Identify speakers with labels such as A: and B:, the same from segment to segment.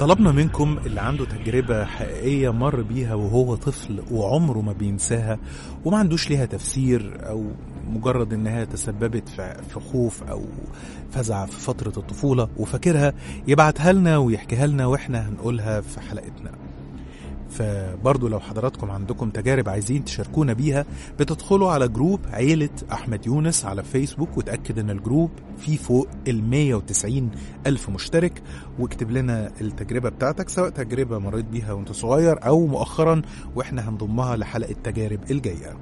A: طلبنا منكم اللي عنده تجربة حقيقية مر بيها وهو طفل وعمره ما بينساها وما عندوش ليها تفسير أو مجرد إنها تسببت في في خوف أو فزع في فترة الطفولة وفاكرها يبعتها لنا ويحكيها لنا وإحنا هنقولها في حلقتنا فبرضو لو حضراتكم عندكم تجارب عايزين تشاركونا بيها بتدخلوا على جروب عيلة أحمد يونس على فيسبوك وتأكد إن الجروب فيه فوق ال 190 ألف مشترك واكتب لنا التجربة بتاعتك سواء تجربة مريت بيها وانت صغير أو مؤخرا وإحنا هنضمها لحلقة تجارب الجاية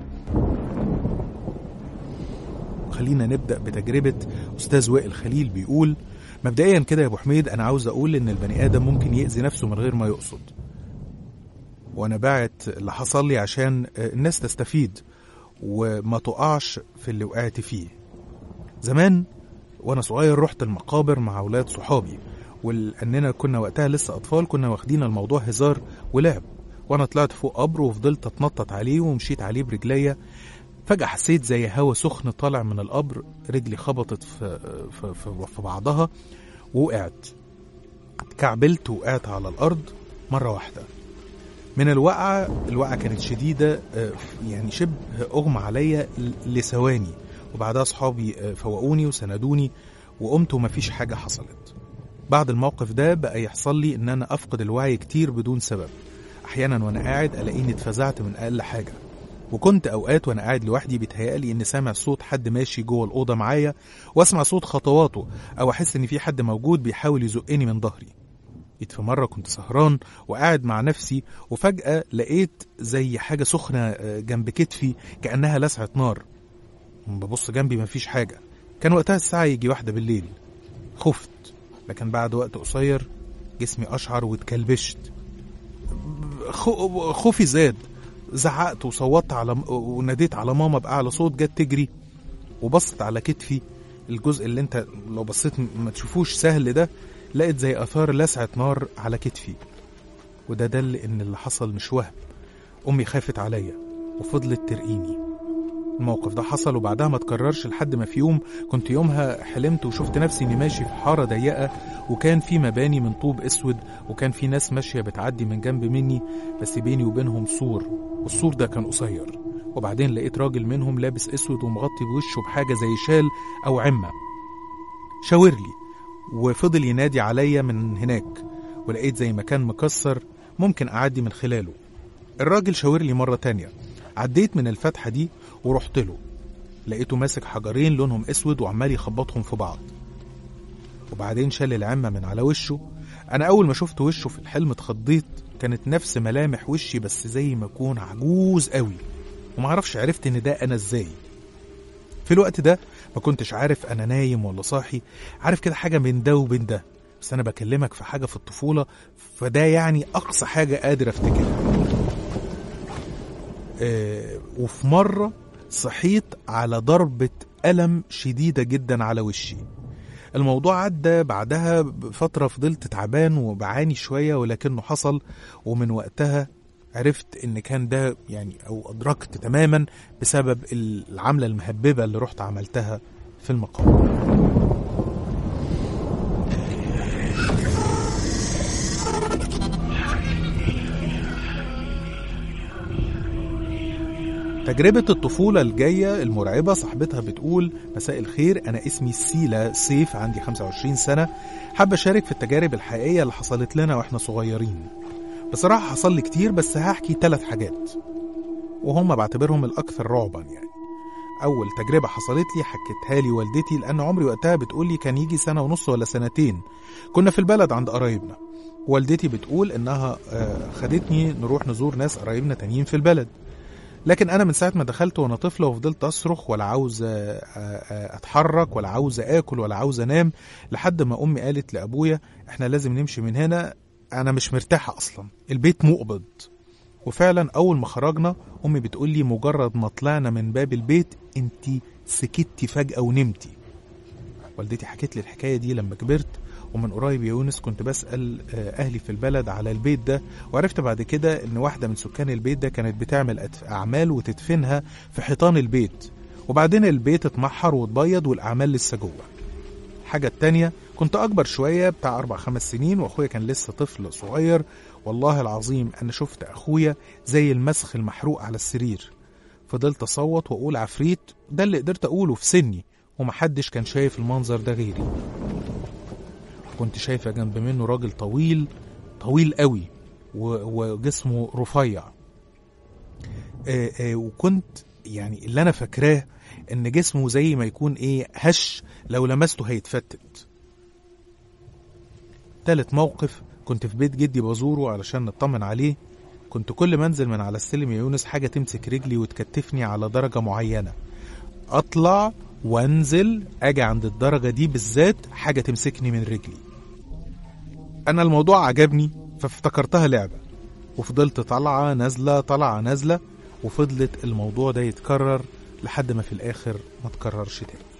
A: خلينا نبدأ بتجربة أستاذ وائل خليل بيقول مبدئيا كده يا أبو حميد أنا عاوز أقول إن البني آدم ممكن يأذي نفسه من غير ما يقصد وانا باعت اللي حصل لي عشان الناس تستفيد وما تقعش في اللي وقعت فيه زمان وانا صغير رحت المقابر مع اولاد صحابي ولاننا كنا وقتها لسه اطفال كنا واخدين الموضوع هزار ولعب وانا طلعت فوق قبر وفضلت اتنطط عليه ومشيت عليه برجليا فجأة حسيت زي هوا سخن طالع من القبر رجلي خبطت في, في, في, في بعضها ووقعت اتكعبلت وقعت على الأرض مرة واحدة من الوقعة الوقعة كانت شديدة آه، يعني شبه أغمى عليا لثواني وبعدها صحابي آه، فوقوني وسندوني وقمت ومفيش حاجة حصلت بعد الموقف ده بقى يحصل لي إن أنا أفقد الوعي كتير بدون سبب أحيانا وأنا قاعد ألاقيني اتفزعت من أقل حاجة وكنت أوقات وأنا قاعد لوحدي بيتهيألي إن سامع صوت حد ماشي جوه الأوضة معايا وأسمع صوت خطواته أو أحس إن في حد موجود بيحاول يزقني من ظهري جيت في مرة كنت سهران وقاعد مع نفسي وفجأة لقيت زي حاجة سخنة آه، جنب كتفي كأنها لسعة نار ببص جنبي مفيش حاجة كان وقتها الساعة يجي واحدة بالليل خفت لكن بعد وقت قصير جسمي أشعر واتكلبشت خو- خوفي زاد زعقت وصوتت على وناديت على ماما بأعلى صوت جت تجري وبصت على كتفي الجزء اللي انت لو بصيت ما تشوفوش سهل ده لقيت زي اثار لسعة نار على كتفي وده دل ان اللي حصل مش وهم امي خافت عليا وفضلت ترقيني الموقف ده حصل وبعدها ما تكررش لحد ما في يوم كنت يومها حلمت وشفت نفسي اني ماشي في حاره ضيقه وكان في مباني من طوب اسود وكان في ناس ماشيه بتعدي من جنب مني بس بيني وبينهم سور والسور ده كان قصير وبعدين لقيت راجل منهم لابس اسود ومغطي بوشه بحاجه زي شال او عمه شاور لي وفضل ينادي عليا من هناك ولقيت زي مكان مكسر ممكن أعدي من خلاله الراجل شاور لي مرة تانية عديت من الفتحة دي ورحت له لقيته ماسك حجرين لونهم اسود وعمال يخبطهم في بعض وبعدين شال العمة من على وشه أنا أول ما شفت وشه في الحلم اتخضيت كانت نفس ملامح وشي بس زي ما أكون عجوز قوي ومعرفش عرفت إن ده أنا إزاي في الوقت ده ما كنتش عارف أنا نايم ولا صاحي عارف كده حاجة من ده وبين ده بس أنا بكلمك في حاجة في الطفولة فده يعني أقصى حاجة قادر أفتكرها آه وفي مرة صحيت على ضربة ألم شديدة جدا على وشي الموضوع عدى بعدها بفترة فضلت تعبان وبعاني شوية ولكنه حصل ومن وقتها عرفت ان كان ده يعني او ادركت تماما بسبب العملة المهببة اللي رحت عملتها في المقام تجربة الطفولة الجاية المرعبة صاحبتها بتقول مساء الخير أنا اسمي سيلا سيف عندي 25 سنة حابة أشارك في التجارب الحقيقية اللي حصلت لنا وإحنا صغيرين بصراحة حصل لي كتير بس هحكي ثلاث حاجات وهم بعتبرهم الأكثر رعبا يعني أول تجربة حصلت لي حكيتها لي والدتي لأن عمري وقتها بتقول لي كان يجي سنة ونص ولا سنتين كنا في البلد عند قرايبنا والدتي بتقول إنها آه، خدتني نروح نزور ناس قرايبنا تانيين في البلد لكن انا من ساعه ما دخلت وانا طفله وفضلت اصرخ ولا عاوز اتحرك ولا عاوز اكل ولا عاوز انام لحد ما امي قالت لابويا احنا لازم نمشي من هنا انا مش مرتاحه اصلا البيت مقبض وفعلا اول ما خرجنا امي بتقول لي مجرد ما طلعنا من باب البيت انت سكتي فجاه ونمتي والدتي حكت لي الحكايه دي لما كبرت ومن قريب يا يونس كنت بسأل آه، أهلي في البلد على البيت ده وعرفت بعد كده إن واحدة من سكان البيت ده كانت بتعمل أتف- أعمال وتدفنها في حيطان البيت وبعدين البيت اتمحر واتبيض والأعمال لسه جوه الحاجة التانية كنت أكبر شوية بتاع أربع خمس سنين وأخويا كان لسه طفل صغير والله العظيم أنا شفت أخويا زي المسخ المحروق على السرير فضلت أصوت وأقول عفريت ده اللي قدرت أقوله في سني ومحدش كان شايف المنظر ده غيري كنت شايفة جنب منه راجل طويل طويل قوي و- وجسمه رفيع آه، آه، وكنت يعني اللي انا فاكراه ان جسمه زي ما يكون ايه هش لو لمسته هيتفتت تالت موقف كنت في بيت جدي بزوره علشان نطمن عليه كنت كل ما انزل من على السلم يا يونس حاجة تمسك رجلي وتكتفني على درجة معينة اطلع وانزل اجي عند الدرجة دي بالذات حاجة تمسكني من رجلي انا الموضوع عجبني فافتكرتها لعبة وفضلت طالعة نازلة طالعة نازلة وفضلت الموضوع ده يتكرر لحد ما في الآخر ما تكررش تاني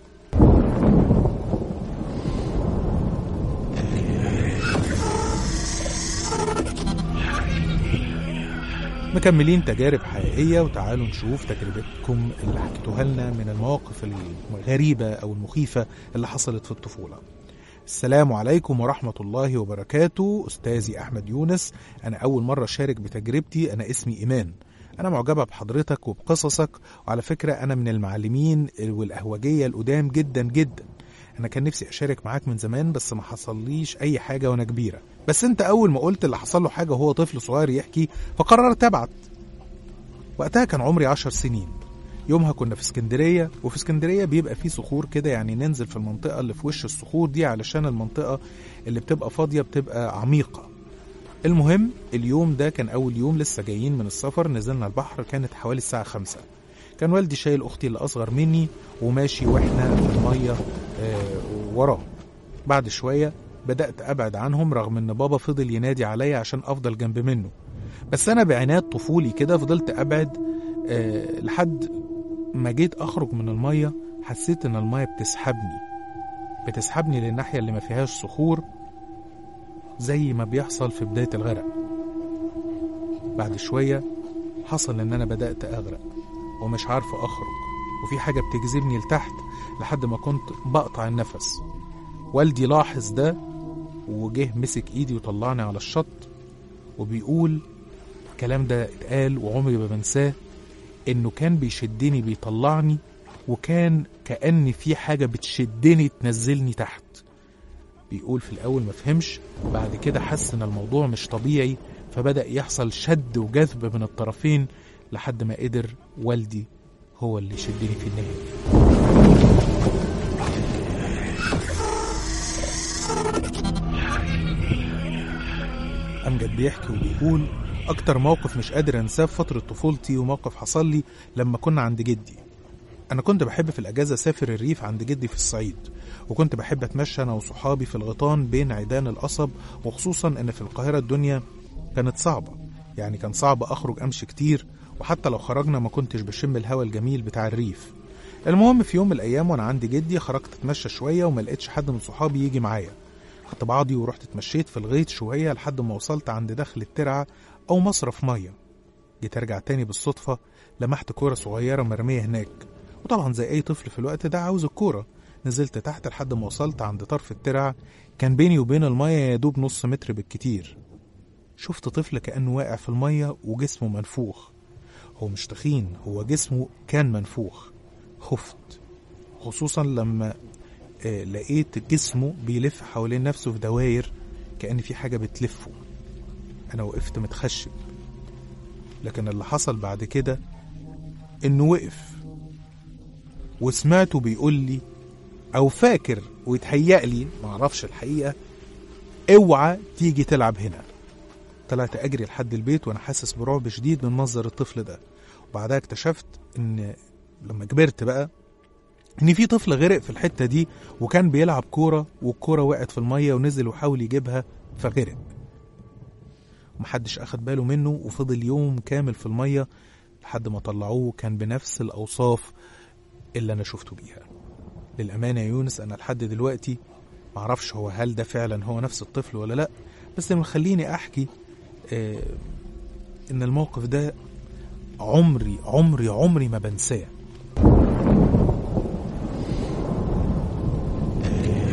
A: مكملين تجارب حقيقية وتعالوا نشوف تجربتكم اللي حكيتوها لنا من المواقف الغريبة أو المخيفة اللي حصلت في الطفولة السلام عليكم ورحمة الله وبركاته أستاذي أحمد يونس أنا أول مرة أشارك بتجربتي أنا اسمي إيمان أنا معجبة بحضرتك وبقصصك وعلى فكرة أنا من المعلمين والأهوجية القدام جدا جدا أنا كان نفسي أشارك معاك من زمان بس ما حصليش أي حاجة وأنا كبيرة بس أنت أول ما قلت اللي حصل له حاجة وهو طفل صغير يحكي فقررت أبعت وقتها كان عمري عشر سنين يومها كنا في اسكندرية وفي اسكندرية بيبقى فيه صخور كده يعني ننزل في المنطقة اللي في وش الصخور دي علشان المنطقة اللي بتبقى فاضية بتبقى عميقة المهم اليوم ده كان أول يوم لسه جايين من السفر نزلنا البحر كانت حوالي الساعة خمسة كان والدي شايل أختي اللي أصغر مني وماشي وإحنا في المية آه، وراه بعد شوية بدأت أبعد عنهم رغم إن بابا فضل ينادي عليا عشان أفضل جنب منه بس أنا بعناد طفولي كده فضلت أبعد آه، لحد ما جيت أخرج من المية حسيت إن المية بتسحبني بتسحبني للناحية اللي ما فيهاش صخور زي ما بيحصل في بداية الغرق بعد شوية حصل إن أنا بدأت أغرق ومش عارف أخرج وفي حاجة بتجذبني لتحت لحد ما كنت بقطع النفس والدي لاحظ ده وجه مسك إيدي وطلعني على الشط وبيقول الكلام ده اتقال وعمري ما بنساه إنه كان بيشدني بيطلعني وكان كأن في حاجة بتشدني تنزلني تحت بيقول في الأول ما فهمش بعد كده حس إن الموضوع مش طبيعي فبدأ يحصل شد وجذب من الطرفين لحد ما قدر والدي هو اللي يشدني في النهاية أمجد بيحكي وبيقول أكتر موقف مش قادر أنساه في فترة طفولتي وموقف حصل لي لما كنا عند جدي أنا كنت بحب في الأجازة أسافر الريف عند جدي في الصعيد وكنت بحب أتمشى أنا وصحابي في الغيطان بين عيدان القصب وخصوصا إن في القاهرة الدنيا كانت صعبة يعني كان صعب أخرج أمشي كتير وحتى لو خرجنا ما كنتش بشم الهوا الجميل بتاع الريف المهم في يوم من الأيام وأنا عند جدي خرجت أتمشى شوية وما لقيتش حد من صحابي يجي معايا خدت بعضي ورحت اتمشيت في الغيط شوية لحد ما وصلت عند دخل الترعة أو مصرف مية جيت أرجع تاني بالصدفة لمحت كورة صغيرة مرمية هناك وطبعا زي أي طفل في الوقت ده عاوز الكورة نزلت تحت لحد ما وصلت عند طرف الترعة كان بيني وبين المية يا دوب نص متر بالكتير شفت طفل كأنه واقع في المية وجسمه منفوخ هو مش تخين هو جسمه كان منفوخ خفت خصوصا لما آه، لقيت جسمه بيلف حوالين نفسه في دواير كأن في حاجة بتلفه أنا وقفت متخشب لكن اللي حصل بعد كده إنه وقف وسمعته بيقول لي أو فاكر ويتهيأ لي معرفش الحقيقة اوعى تيجي تلعب هنا طلعت أجري لحد البيت وأنا حاسس برعب شديد من منظر الطفل ده وبعدها اكتشفت إن لما كبرت بقى إن في طفل غرق في الحتة دي وكان بيلعب كورة والكورة وقعت في المية ونزل وحاول يجيبها فغرق محدش أخد باله منه وفضل يوم كامل في المية لحد ما طلعوه كان بنفس الأوصاف اللي أنا شفته بيها للأمانة يا يونس أنا لحد دلوقتي معرفش هو هل ده فعلا هو نفس الطفل ولا لأ بس اللي مخليني أحكي آه إن الموقف ده عمري عمري عمري ما بنساه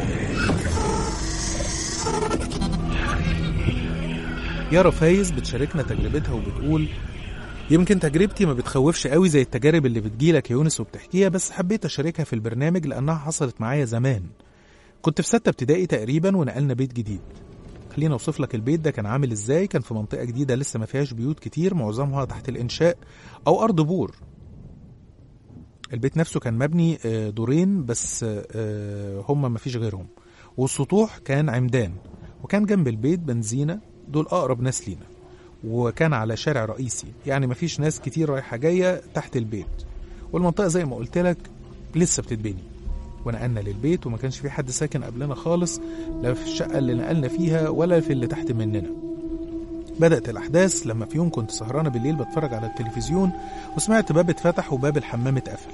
A: يارا فايز بتشاركنا تجربتها وبتقول يمكن تجربتي ما بتخوفش قوي زي التجارب اللي بتجيلك يا يونس وبتحكيها بس حبيت اشاركها في البرنامج لانها حصلت معايا زمان كنت في ستة ابتدائي تقريبا ونقلنا بيت جديد خليني اوصف لك البيت ده كان عامل ازاي كان في منطقة جديدة لسه ما فيهاش بيوت كتير معظمها تحت الانشاء او ارض بور البيت نفسه كان مبني آه، دورين بس آه، هم ما فيش غيرهم والسطوح كان عمدان وكان جنب البيت بنزينة دول أقرب ناس لينا وكان على شارع رئيسي يعني ما فيش ناس كتير رايحة جاية تحت البيت والمنطقة زي ما قلت لك لسه بتتبني ونقلنا للبيت وما كانش في حد ساكن قبلنا خالص لا في الشقة اللي نقلنا فيها ولا في اللي تحت مننا بدأت الأحداث لما في يوم كنت سهرانة بالليل بتفرج على التلفزيون وسمعت باب اتفتح وباب الحمام اتقفل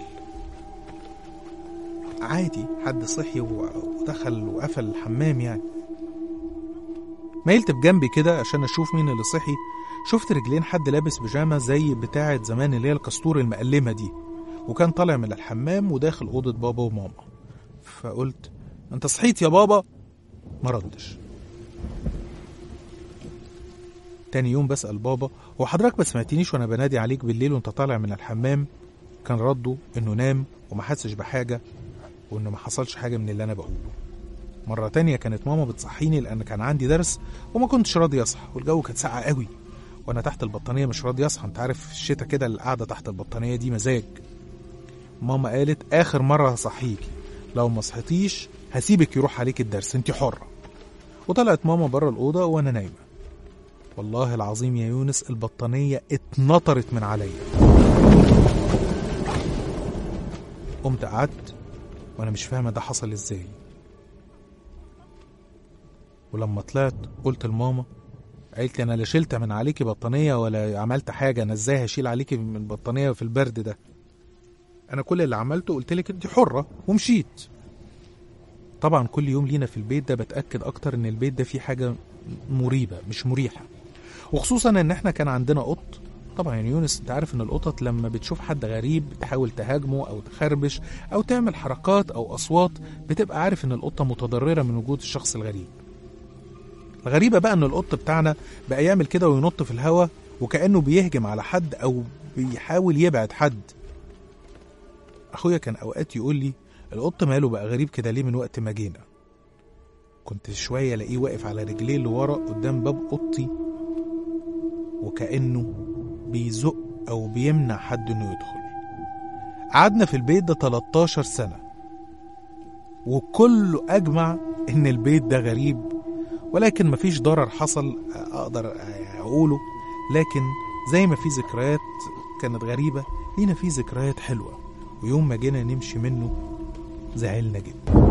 A: عادي حد صحي و- ودخل وقفل الحمام يعني ميلت بجنبي كده عشان اشوف مين اللي صحي شفت رجلين حد لابس بيجامه زي بتاعه زمان اللي هي الكستور المقلمه دي وكان طالع من الحمام وداخل اوضه بابا وماما فقلت انت صحيت يا بابا ما ردش تاني يوم بسأل بابا هو حضرتك ما سمعتنيش وانا بنادي عليك بالليل وانت طالع من الحمام كان رده انه نام وما حسش بحاجة وانه ما حصلش حاجة من اللي انا بقوله مرة تانية كانت ماما بتصحيني لان كان عندي درس وما كنتش راضي اصحى والجو كان ساقع قوي وانا تحت البطانية مش راضي اصحى انت عارف في الشتا كده القعدة تحت البطانية دي مزاج ماما قالت اخر مرة هصحيكي لو ما صحيتيش هسيبك يروح عليك الدرس انت حرة وطلعت ماما بره الأوضة وانا نايمة والله العظيم يا يونس البطانية اتنطرت من عليا قمت قعدت وانا مش فاهمة ده حصل ازاي ولما طلعت قلت لماما قالت لي انا لا شلت من عليكي بطانية ولا عملت حاجة انا ازاي هشيل عليكي من البطانية في البرد ده انا كل اللي عملته قلت لك انت حرة ومشيت طبعا كل يوم لينا في البيت ده بتأكد اكتر ان البيت ده فيه حاجة مريبة مش مريحة وخصوصا ان احنا كان عندنا قط طبعا يا يونس انت عارف ان القطط لما بتشوف حد غريب تحاول تهاجمه او تخربش او تعمل حركات او اصوات بتبقى عارف ان القطه متضرره من وجود الشخص الغريب الغريبه بقى ان القط بتاعنا بقى يعمل كده وينط في الهواء وكانه بيهجم على حد او بيحاول يبعد حد اخويا كان اوقات يقول لي القط ماله بقى غريب كده ليه من وقت ما جينا كنت شويه الاقيه واقف على رجليه لورا قدام باب اوضتي وكأنه بيزق أو بيمنع حد إنه يدخل قعدنا في البيت ده 13 سنة وكله أجمع إن البيت ده غريب ولكن مفيش ضرر حصل أقدر أقوله لكن زي ما في ذكريات كانت غريبة لينا في ذكريات حلوة ويوم ما جينا نمشي منه زعلنا جدا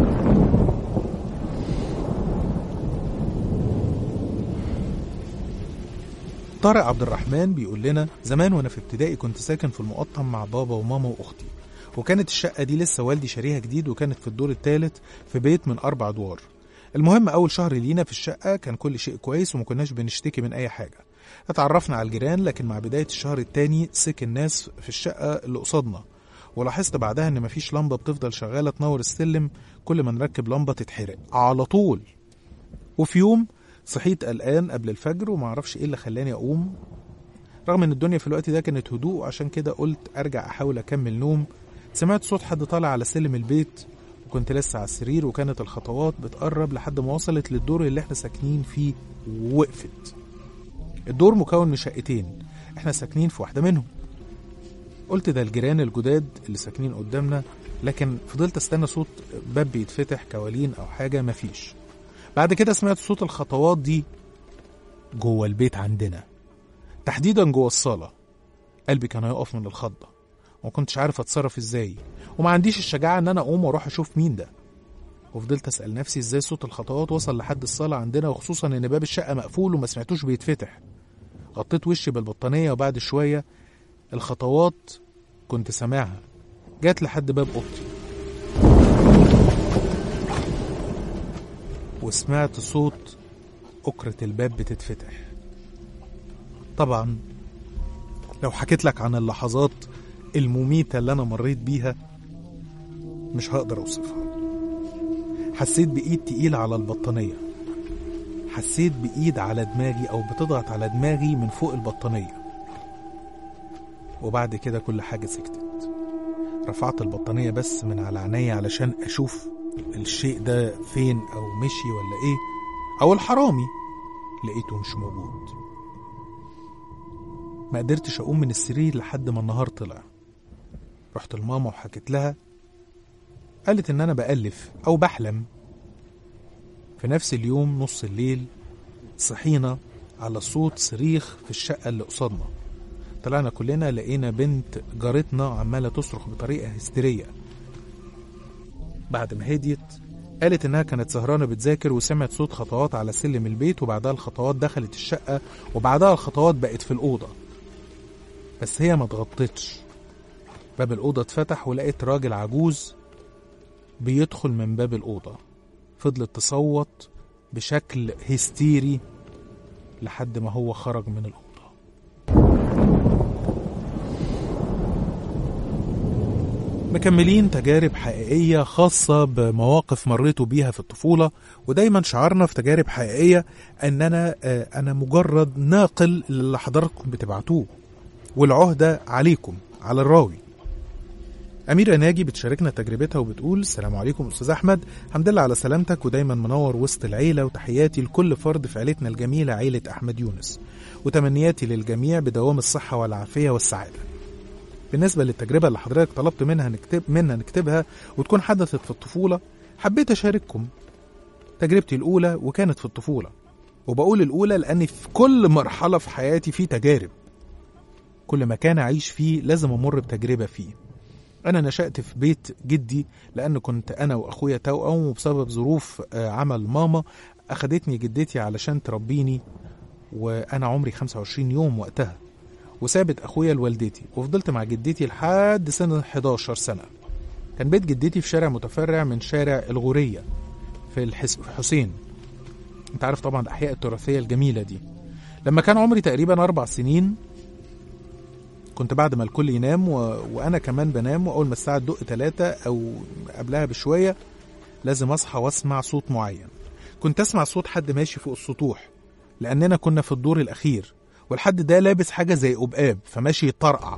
A: طارق عبد الرحمن بيقول لنا زمان وانا في ابتدائي كنت ساكن في المقطم مع بابا وماما واختي وكانت الشقه دي لسه والدي شاريها جديد وكانت في الدور الثالث في بيت من اربع ادوار المهم اول شهر لينا في الشقه كان كل شيء كويس وما كناش بنشتكي من اي حاجه اتعرفنا على الجيران لكن مع بدايه الشهر الثاني سكن ناس في الشقه اللي قصادنا ولاحظت بعدها ان مفيش لمبه بتفضل شغاله تنور السلم كل ما نركب لمبه تتحرق على طول وفي يوم صحيت قلقان قبل الفجر ومعرفش ايه اللي خلاني اقوم رغم ان الدنيا في الوقت ده كانت هدوء وعشان كده قلت ارجع احاول اكمل نوم سمعت صوت حد طالع على سلم البيت وكنت لسه على السرير وكانت الخطوات بتقرب لحد ما وصلت للدور اللي احنا ساكنين فيه ووقفت الدور مكون من شقتين احنا ساكنين في واحده منهم قلت ده الجيران الجداد اللي ساكنين قدامنا لكن فضلت استنى صوت باب بيتفتح كوالين او حاجه مفيش بعد كده سمعت صوت الخطوات دي جوه البيت عندنا تحديدا جوه الصالة قلبي كان هيقف من الخضة وما كنتش عارف اتصرف ازاي وما عنديش الشجاعة ان انا اقوم واروح اشوف مين ده وفضلت اسأل نفسي ازاي صوت الخطوات وصل لحد الصالة عندنا وخصوصا ان باب الشقة مقفول وما سمعتوش بيتفتح غطيت وشي بالبطانية وبعد شوية الخطوات كنت سامعها جات لحد باب اوضتي وسمعت صوت أكرة الباب بتتفتح طبعا لو حكيت لك عن اللحظات المميتة اللي أنا مريت بيها مش هقدر أوصفها حسيت بإيد تقيلة على البطانية حسيت بإيد على دماغي أو بتضغط على دماغي من فوق البطانية وبعد كده كل حاجة سكتت رفعت البطانية بس من على عينيا علشان أشوف الشيء ده فين أو مشي ولا إيه أو الحرامي لقيته مش موجود ما قدرتش أقوم من السرير لحد ما النهار طلع رحت لماما وحكيت لها قالت إن أنا بألف أو بحلم في نفس اليوم نص الليل صحينا على صوت صريخ في الشقة اللي قصادنا طلعنا كلنا لقينا بنت جارتنا عمالة تصرخ بطريقة هستيرية بعد ما هديت قالت إنها كانت سهرانة بتذاكر وسمعت صوت خطوات على سلم البيت وبعدها الخطوات دخلت الشقة وبعدها الخطوات بقت في الأوضة بس هي ما اتغطتش باب الأوضة اتفتح ولقيت راجل عجوز بيدخل من باب الأوضة فضلت تصوت بشكل هستيري لحد ما هو خرج من الأوضة مكملين تجارب حقيقية خاصة بمواقف مريتوا بيها في الطفولة ودايما شعارنا في تجارب حقيقية أن أنا آه، أنا مجرد ناقل اللي حضراتكم بتبعتوه والعهدة عليكم على الراوي أميرة ناجي بتشاركنا تجربتها وبتقول السلام عليكم أستاذ أحمد الحمد لله على سلامتك ودايما منور وسط العيلة وتحياتي لكل فرد في عيلتنا الجميلة عيلة أحمد يونس وتمنياتي للجميع بدوام الصحة والعافية والسعادة بالنسبة للتجربة اللي حضرتك طلبت منها نكتب منها نكتبها وتكون حدثت في الطفولة حبيت أشارككم تجربتي الأولى وكانت في الطفولة وبقول الأولى لأن في كل مرحلة في حياتي في تجارب كل مكان أعيش فيه لازم أمر بتجربة فيه أنا نشأت في بيت جدي لأن كنت أنا وأخويا توأم وبسبب ظروف آه، عمل ماما أخدتني جدتي علشان تربيني وأنا عمري 25 يوم وقتها وسابت أخويا لوالدتي وفضلت مع جدتي لحد سنة 11 سنة كان بيت جدتي في شارع متفرع من شارع الغورية في الحس... في حسين انت عارف طبعا الأحياء التراثية الجميلة دي لما كان عمري تقريبا أربع سنين كنت بعد ما الكل ينام و... وأنا كمان بنام وأول ما الساعة تدق تلاتة أو قبلها بشوية لازم أصحى وأسمع صوت معين كنت أسمع صوت حد ماشي فوق السطوح لأننا كنا في الدور الأخير والحد ده لابس حاجة زي قبقاب فماشي يطرقع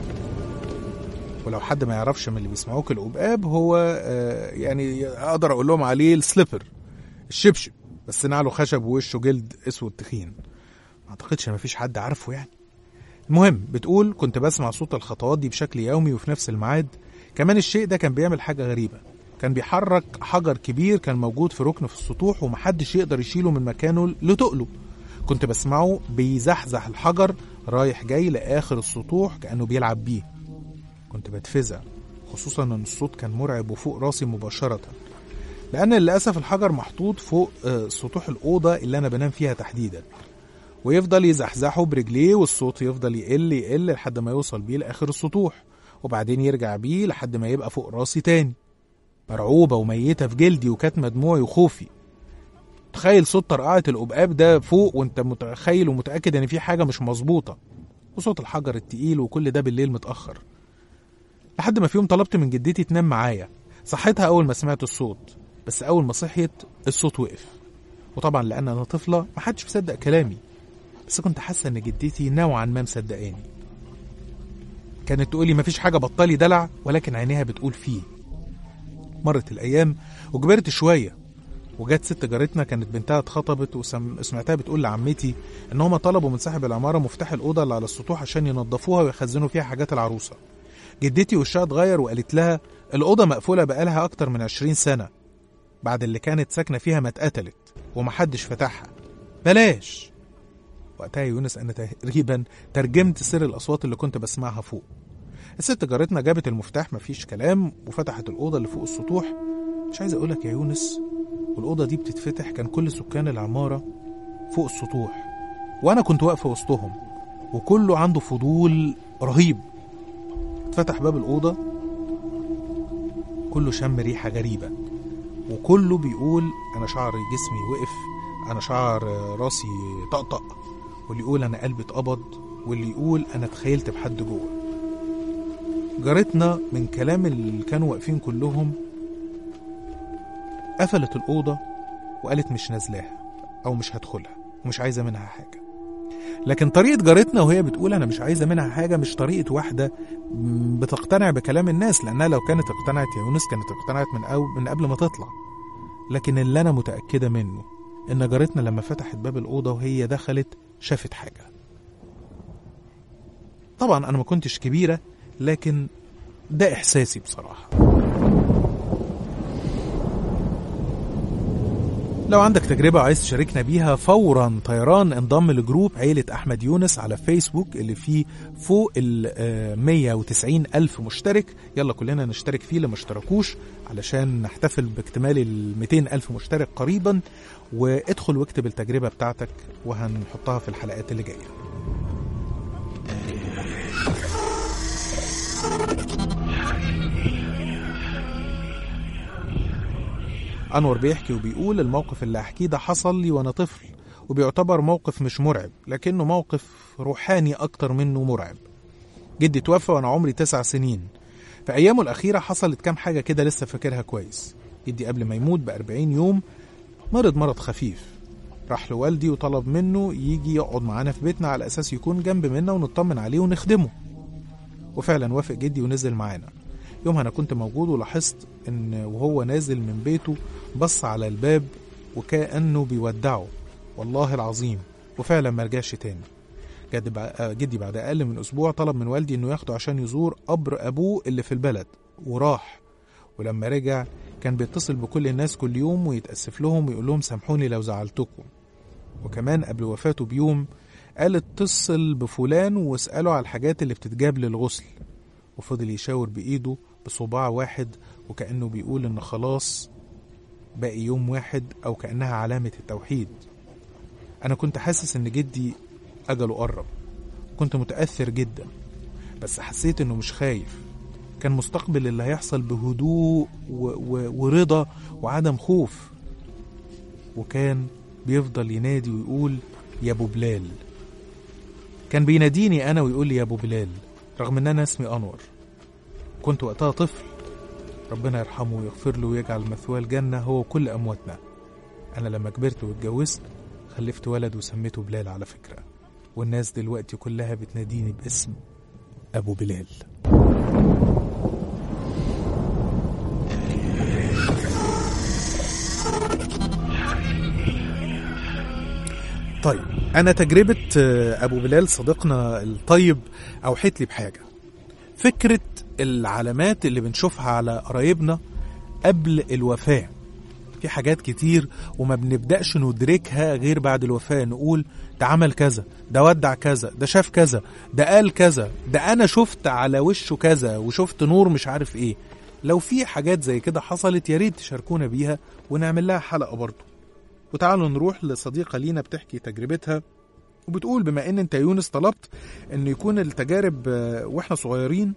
A: ولو حد ما يعرفش من اللي بيسمعوك القبقاب هو آه، يعني اقدر اقول لهم عليه السليبر الشبشب بس نعله خشب ووشه جلد اسود تخين ما اعتقدش ما فيش حد عارفه يعني المهم بتقول كنت بسمع صوت الخطوات دي بشكل يومي وفي نفس الميعاد كمان الشيء ده كان بيعمل حاجة غريبة كان بيحرك حجر كبير كان موجود في ركن في السطوح ومحدش يقدر يشيله من مكانه لتقله كنت بسمعه بيزحزح الحجر رايح جاي لآخر السطوح كأنه بيلعب بيه كنت بتفزع خصوصا ان الصوت كان مرعب وفوق راسي مباشرة لأن للأسف الحجر محطوط فوق آه، سطوح الأوضة اللي أنا بنام فيها تحديدا ويفضل يزحزحه برجليه والصوت يفضل يقل يقل لحد ما يوصل بيه لآخر السطوح وبعدين يرجع بيه لحد ما يبقى فوق راسي تاني مرعوبة وميتة في جلدي وكاتمة دموعي وخوفي تخيل صوت طرقعة القبقاب ده فوق وانت متخيل ومتأكد ان في حاجة مش مظبوطة وصوت الحجر التقيل وكل ده بالليل متأخر لحد ما في يوم طلبت من جدتي تنام معايا صحيتها أول ما سمعت الصوت بس أول ما صحيت الصوت وقف وطبعا لأن أنا طفلة محدش مصدق كلامي بس كنت حاسة إن جدتي نوعا ما مصدقاني كانت تقولي مفيش حاجة بطلي دلع ولكن عينيها بتقول فيه مرت الأيام وكبرت شوية وجت ست جارتنا كانت بنتها اتخطبت وسمعتها بتقول لعمتي ان هما طلبوا من صاحب العماره مفتاح الاوضه اللي على السطوح عشان ينظفوها ويخزنوا فيها حاجات العروسه جدتي وشها اتغير وقالت لها الاوضه مقفوله بقالها اكتر من 20 سنه بعد اللي كانت ساكنه فيها ما اتقتلت ومحدش فتحها بلاش وقتها يا يونس انا تقريبا ترجمت سر الاصوات اللي كنت بسمعها فوق الست جارتنا جابت المفتاح مفيش كلام وفتحت الاوضه اللي فوق السطوح مش عايز اقولك يا يونس والأوضة دي بتتفتح كان كل سكان العمارة فوق السطوح وأنا كنت واقفة وسطهم وكله عنده فضول رهيب اتفتح باب الأوضة كله شم ريحة غريبة وكله بيقول أنا شعر جسمي وقف أنا شعر راسي طقطق واللي يقول أنا قلبي اتقبض واللي يقول أنا تخيلت بحد جوه جارتنا من كلام اللي كانوا واقفين كلهم قفلت الأوضة وقالت مش نازلاها أو مش هدخلها ومش عايزة منها حاجة لكن طريقة جارتنا وهي بتقول أنا مش عايزة منها حاجة مش طريقة واحدة م، بتقتنع بكلام الناس لأنها لو كانت اقتنعت يا يونس كانت اقتنعت من, أو من قبل ما تطلع لكن اللي أنا متأكدة منه إن جارتنا لما فتحت باب الأوضة وهي دخلت شافت حاجة طبعا أنا ما كنتش كبيرة لكن ده إحساسي بصراحة لو عندك تجربة وعايز تشاركنا بيها فورا طيران انضم لجروب عيلة أحمد يونس على فيسبوك اللي فيه فوق ال 190 ألف مشترك يلا كلنا نشترك فيه اللي ما اشتركوش علشان نحتفل باكتمال ال 200 ألف مشترك قريبا وادخل واكتب التجربة بتاعتك وهنحطها في الحلقات اللي جاية أنور بيحكي وبيقول الموقف اللي أحكيه ده حصل لي وأنا طفل وبيعتبر موقف مش مرعب لكنه موقف روحاني أكتر منه مرعب جدي توفى وأنا عمري تسع سنين في أيامه الأخيرة حصلت كام حاجة كده لسه فاكرها كويس جدي قبل ما يموت بأربعين يوم مرض مرض خفيف راح لوالدي وطلب منه يجي يقعد معانا في بيتنا على أساس يكون جنب منا ونطمن عليه ونخدمه وفعلا وافق جدي ونزل معانا يومها أنا كنت موجود ولاحظت إن وهو نازل من بيته بص على الباب وكأنه بيودعه والله العظيم وفعلا ما رجعش تاني جد بع- آه، جدي بعد أقل من أسبوع طلب من والدي إنه ياخده عشان يزور قبر أبوه اللي في البلد وراح ولما رجع كان بيتصل بكل الناس كل يوم ويتأسف لهم ويقول لهم سامحوني لو زعلتكم وكمان قبل وفاته بيوم قال اتصل بفلان واسأله على الحاجات اللي بتتجاب للغسل وفضل يشاور بإيده بصباع واحد وكأنه بيقول إن خلاص باقي يوم واحد أو كأنها علامة التوحيد أنا كنت حاسس إن جدي أجله قرب كنت متأثر جدا بس حسيت إنه مش خايف كان مستقبل اللي هيحصل بهدوء و... و... ورضا وعدم خوف وكان بيفضل ينادي ويقول يا ابو بلال كان بيناديني انا ويقول لي يا ابو بلال رغم ان انا اسمي انور كنت وقتها طفل ربنا يرحمه ويغفر له ويجعل مثواه الجنة هو وكل أمواتنا أنا لما كبرت واتجوزت خلفت ولد وسميته بلال على فكرة والناس دلوقتي كلها بتناديني باسم أبو بلال طيب أنا تجربة آه، أبو بلال صديقنا الطيب أوحت لي بحاجة فكرة العلامات اللي بنشوفها على قرايبنا قبل الوفاة في حاجات كتير وما بنبدأش ندركها غير بعد الوفاة نقول ده عمل كذا ده ودع كذا ده شاف كذا ده قال كذا ده أنا شفت على وشه كذا وشفت نور مش عارف إيه لو في حاجات زي كده حصلت يا ريت تشاركونا بيها ونعمل لها حلقة برضه وتعالوا نروح لصديقة لينا بتحكي تجربتها وبتقول بما ان انت يا يونس طلبت ان يكون التجارب آه، واحنا صغيرين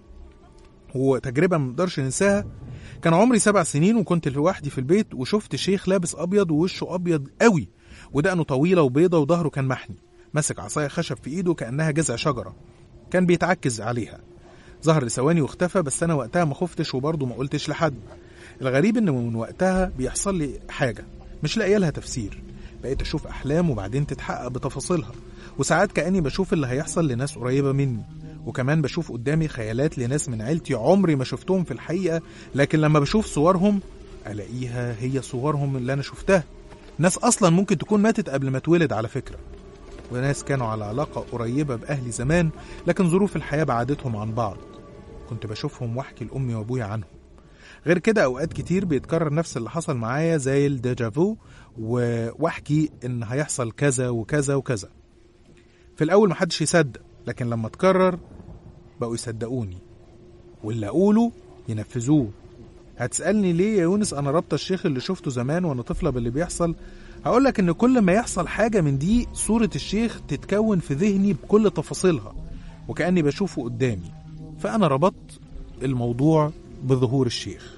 A: وتجربة ما نقدرش ننساها كان عمري سبع سنين وكنت لوحدي في البيت وشفت شيخ لابس ابيض ووشه ابيض قوي ودقنه طويلة وبيضة وظهره كان محني ماسك عصاية خشب في ايده كأنها جذع شجرة كان بيتعكز عليها ظهر لثواني واختفى بس انا وقتها ما خفتش وبرضه ما قلتش لحد الغريب ان من وقتها بيحصل لي حاجة مش لاقيه لها تفسير بقيت اشوف احلام وبعدين تتحقق بتفاصيلها وساعات كاني بشوف اللي هيحصل لناس قريبه مني وكمان بشوف قدامي خيالات لناس من عيلتي عمري ما شفتهم في الحقيقه لكن لما بشوف صورهم الاقيها هي صورهم اللي انا شفتها ناس اصلا ممكن تكون ماتت قبل ما اتولد على فكره وناس كانوا على علاقه قريبه باهلي زمان لكن ظروف الحياه بعدتهم عن بعض كنت بشوفهم واحكي لامي وابويا عنهم غير كده اوقات كتير بيتكرر نفس اللي حصل معايا زي الديجافو و- واحكي ان هيحصل كذا وكذا وكذا في الاول محدش يصدق لكن لما اتكرر بقوا يصدقوني واللي اقوله ينفذوه هتسألني ليه يا يونس انا رابطه الشيخ اللي شفته زمان وانا طفله باللي بيحصل هقولك ان كل ما يحصل حاجه من دي صوره الشيخ تتكون في ذهني بكل تفاصيلها وكاني بشوفه قدامي فانا ربطت الموضوع بظهور الشيخ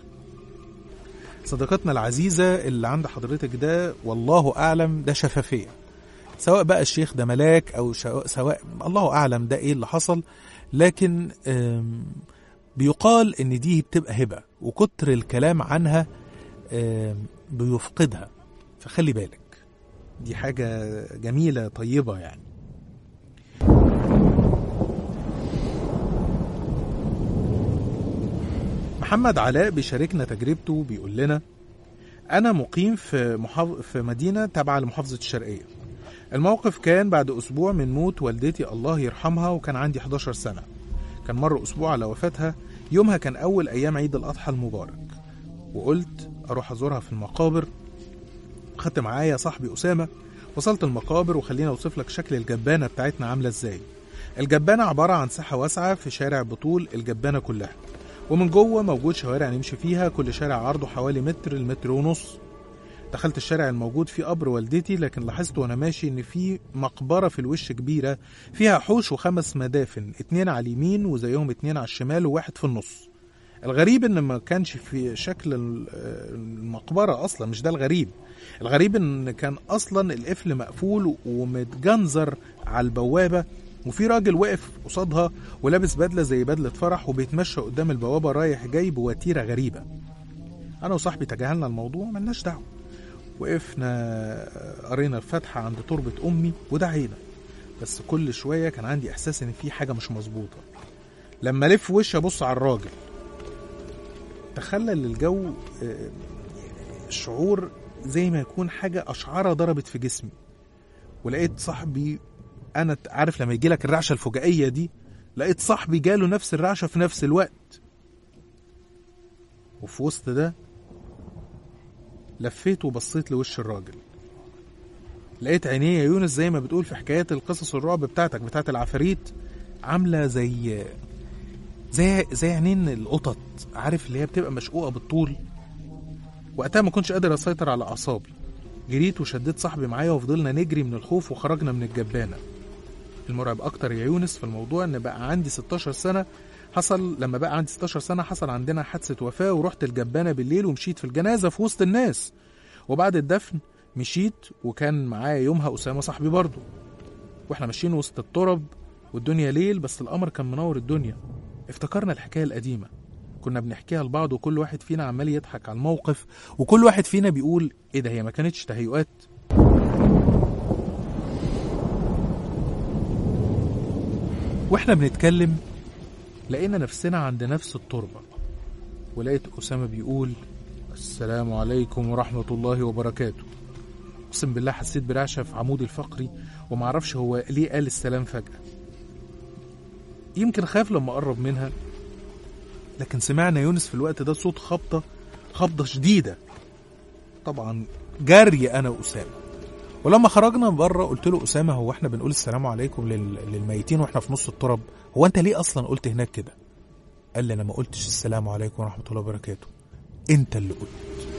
A: صديقتنا العزيزة اللي عند حضرتك ده والله أعلم ده شفافية سواء بقى الشيخ ده ملاك أو شو- سواء الله أعلم ده إيه اللي حصل لكن آم، بيقال إن دي بتبقى هبة وكتر الكلام عنها آم، بيفقدها فخلي بالك دي حاجة جميلة طيبة يعني محمد علاء بيشاركنا تجربته بيقول لنا أنا مقيم في, محاف... في مدينة تابعة لمحافظة الشرقية الموقف كان بعد أسبوع من موت والدتي الله يرحمها وكان عندي 11 سنة كان مر أسبوع على وفاتها يومها كان أول أيام عيد الأضحى المبارك وقلت أروح أزورها في المقابر خدت معايا صاحبي أسامة وصلت المقابر وخلينا أوصف لك شكل الجبانة بتاعتنا عاملة إزاي الجبانة عبارة عن ساحة واسعة في شارع بطول الجبانة كلها ومن جوه موجود شوارع نمشي فيها كل شارع عرضه حوالي متر لمتر ونص دخلت الشارع الموجود فيه قبر والدتي لكن لاحظت وانا ماشي ان في مقبره في الوش كبيره فيها حوش وخمس مدافن اتنين على اليمين وزيهم اتنين على الشمال وواحد في النص الغريب ان ما كانش في شكل المقبره اصلا مش ده الغريب الغريب ان كان اصلا القفل مقفول ومتجنزر على البوابه وفي راجل واقف قصادها ولابس بدله زي بدله فرح وبيتمشى قدام البوابه رايح جاي بوتيره غريبه انا وصاحبي تجاهلنا الموضوع ملناش دعوه وقفنا قرينا الفاتحه عند تربه امي ودعينا بس كل شويه كان عندي احساس ان في حاجه مش مظبوطه لما الف وشي ابص على الراجل تخلل الجو شعور زي ما يكون حاجه اشعاره ضربت في جسمي ولقيت صاحبي انا عارف لما يجي لك الرعشه الفجائيه دي لقيت صاحبي جاله نفس الرعشه في نفس الوقت وفي وسط ده لفيت وبصيت لوش الراجل لقيت عينيه يا يونس زي ما بتقول في حكايات القصص الرعب بتاعتك بتاعت العفاريت عامله زي زي زي عينين القطط عارف اللي هي بتبقى مشقوقه بالطول وقتها ما كنتش قادر اسيطر على اعصابي جريت وشديت صاحبي معايا وفضلنا نجري من الخوف وخرجنا من الجبانه المرعب اكتر يا يونس في الموضوع ان بقى عندي 16 سنه حصل لما بقى عندي 16 سنه حصل عندنا حادثه وفاه ورحت الجبانه بالليل ومشيت في الجنازه في وسط الناس وبعد الدفن مشيت وكان معايا يومها اسامه صاحبي برضه واحنا ماشيين وسط الترب والدنيا ليل بس القمر كان منور الدنيا افتكرنا الحكايه القديمه كنا بنحكيها لبعض وكل واحد فينا عمال يضحك على الموقف وكل واحد فينا بيقول ايه ده هي ما كانتش تهيؤات واحنا بنتكلم لقينا نفسنا عند نفس التربة ولقيت أسامة بيقول السلام عليكم ورحمة الله وبركاته أقسم بالله حسيت برعشة في عمودي الفقري ومعرفش هو ليه قال السلام فجأة يمكن خاف لما قرب منها لكن سمعنا يونس في الوقت ده صوت خبطة خبطة شديدة طبعا جري أنا وأسامة ولما خرجنا بره قلت له أسامة هو احنا بنقول السلام عليكم لل... للميتين واحنا في نص التراب هو انت ليه أصلا قلت هناك كده قال لي أنا ما قلتش السلام عليكم ورحمة الله وبركاته انت اللي قلت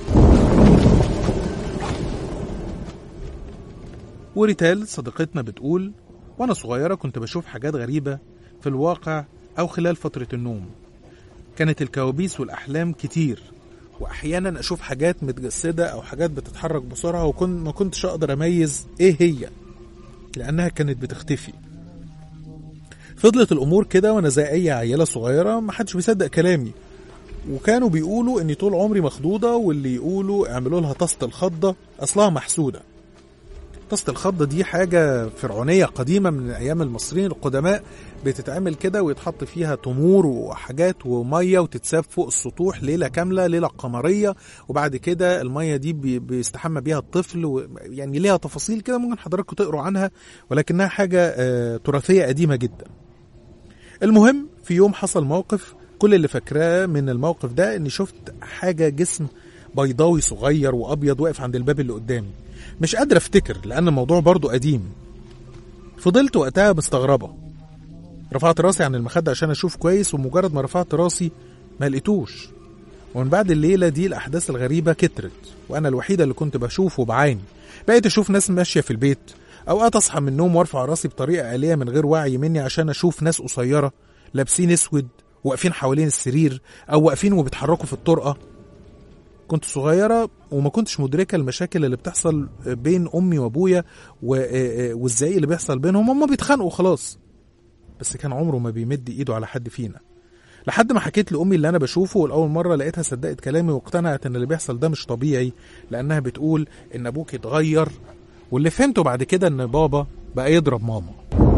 A: وريتال صديقتنا بتقول وانا صغيرة كنت بشوف حاجات غريبة في الواقع أو خلال فترة النوم كانت الكوابيس والأحلام كتير وأحيانا أشوف حاجات متجسدة أو حاجات بتتحرك بسرعة وكنت ما كنتش أقدر أميز إيه هي لأنها كانت بتختفي فضلت الأمور كده وأنا زي أي عيلة صغيرة محدش بيصدق كلامي وكانوا بيقولوا إني طول عمري مخضوضة واللي يقولوا اعملوا لها طاسة الخضة أصلها محسودة طاسة الخضة دي حاجة فرعونية قديمة من أيام المصريين القدماء بتتعمل كده ويتحط فيها تمور وحاجات ومية وتتساب فوق السطوح ليلة كاملة ليلة قمرية وبعد كده المية دي بي- بيستحمى بيها الطفل و- يعني ليها تفاصيل كده ممكن حضراتكم تقروا عنها ولكنها حاجة آه، تراثية قديمة جدا المهم في يوم حصل موقف كل اللي فاكراه من الموقف ده اني شفت حاجة جسم بيضاوي صغير وابيض واقف عند الباب اللي قدامي مش قادر افتكر لان الموضوع برضو قديم فضلت وقتها مستغربة رفعت راسي عن المخدة عشان اشوف كويس ومجرد ما رفعت راسي ما لقيتوش ومن بعد الليلة دي الأحداث الغريبة كترت وأنا الوحيدة اللي كنت بشوفه بعيني بقيت أشوف ناس ماشية في البيت أوقات أصحى من النوم وأرفع راسي بطريقة آلية من غير وعي مني عشان أشوف ناس قصيرة لابسين أسود واقفين حوالين السرير أو واقفين وبيتحركوا في الطرقة كنت صغيرة وما كنتش مدركة المشاكل اللي بتحصل بين أمي وأبويا و- والزعيق اللي بيحصل بينهم هما بيتخانقوا خلاص بس كان عمره ما بيمد إيده على حد فينا لحد ما حكيت لأمي اللي أنا بشوفه والأول مرة لقيتها صدقت كلامي واقتنعت إن اللي بيحصل ده مش طبيعي لأنها بتقول إن أبوك اتغير واللي فهمته بعد كده ان بابا بقى يضرب ماما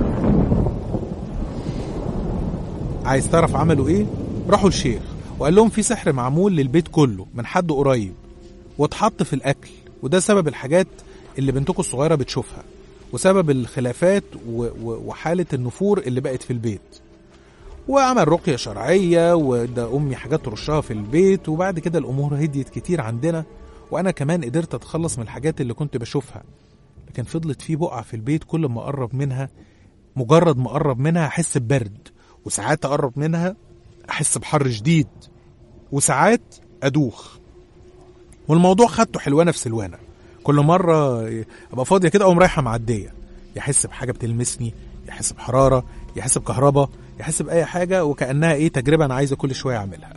A: عايز تعرف عملوا ايه راحوا الشيخ وقال لهم في سحر معمول للبيت كله من حد قريب واتحط في الاكل وده سبب الحاجات اللي بنتكم الصغيره بتشوفها وسبب الخلافات و- و- وحاله النفور اللي بقت في البيت وعمل رقيه شرعيه وده امي حاجات ترشها في البيت وبعد كده الامور هديت كتير عندنا وانا كمان قدرت اتخلص من الحاجات اللي كنت بشوفها لكن فضلت في بقعه في البيت كل ما اقرب منها مجرد ما اقرب منها احس ببرد وساعات اقرب منها احس بحر شديد وساعات ادوخ والموضوع خدته حلوانه في سلوانه كل مره ابقى فاضيه كده اقوم رايحه معديه يحس بحاجه بتلمسني يحس بحراره يحس بكهرباء يحس باي حاجه وكانها ايه تجربه انا عايزه كل شويه اعملها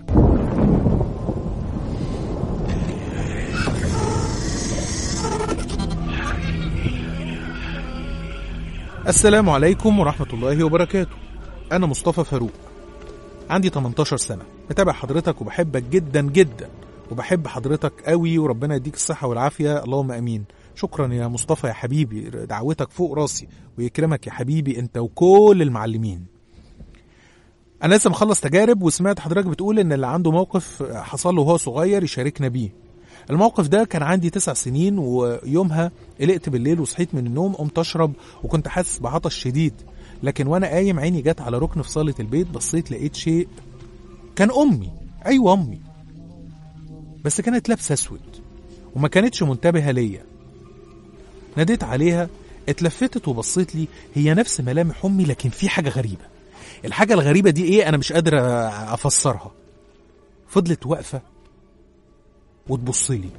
A: السلام عليكم ورحمة الله وبركاته أنا مصطفى فاروق عندي 18 سنة متابع حضرتك وبحبك جدا جدا وبحب حضرتك قوي وربنا يديك الصحة والعافية اللهم أمين شكرا يا مصطفى يا حبيبي دعوتك فوق راسي ويكرمك يا حبيبي أنت وكل المعلمين أنا لسه مخلص تجارب وسمعت حضرتك بتقول إن اللي عنده موقف حصل له وهو صغير يشاركنا بيه الموقف ده كان عندي تسع سنين ويومها قلقت بالليل وصحيت من النوم قمت اشرب وكنت حاسس بعطش شديد لكن وانا قايم عيني جت على ركن في صاله البيت بصيت لقيت شيء كان امي ايوه امي بس كانت لابسه اسود وما كانتش منتبهه ليا ناديت عليها اتلفتت وبصيت لي هي نفس ملامح امي لكن في حاجه غريبه الحاجه الغريبه دي ايه انا مش قادر افسرها فضلت واقفه وتبص لي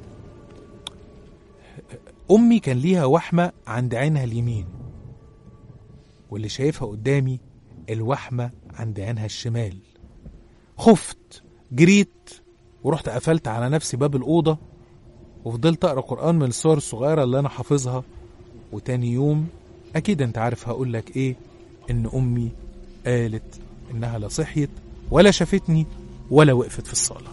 A: امي كان ليها وحمه عند عينها اليمين واللي شايفها قدامي الوحمه عند عينها الشمال خفت جريت ورحت قفلت على نفسي باب الاوضه وفضلت اقرا قران من الصور الصغيره اللي انا حافظها وتاني يوم اكيد انت عارف هقول لك ايه ان امي قالت انها لا صحيت ولا شافتني ولا وقفت في الصاله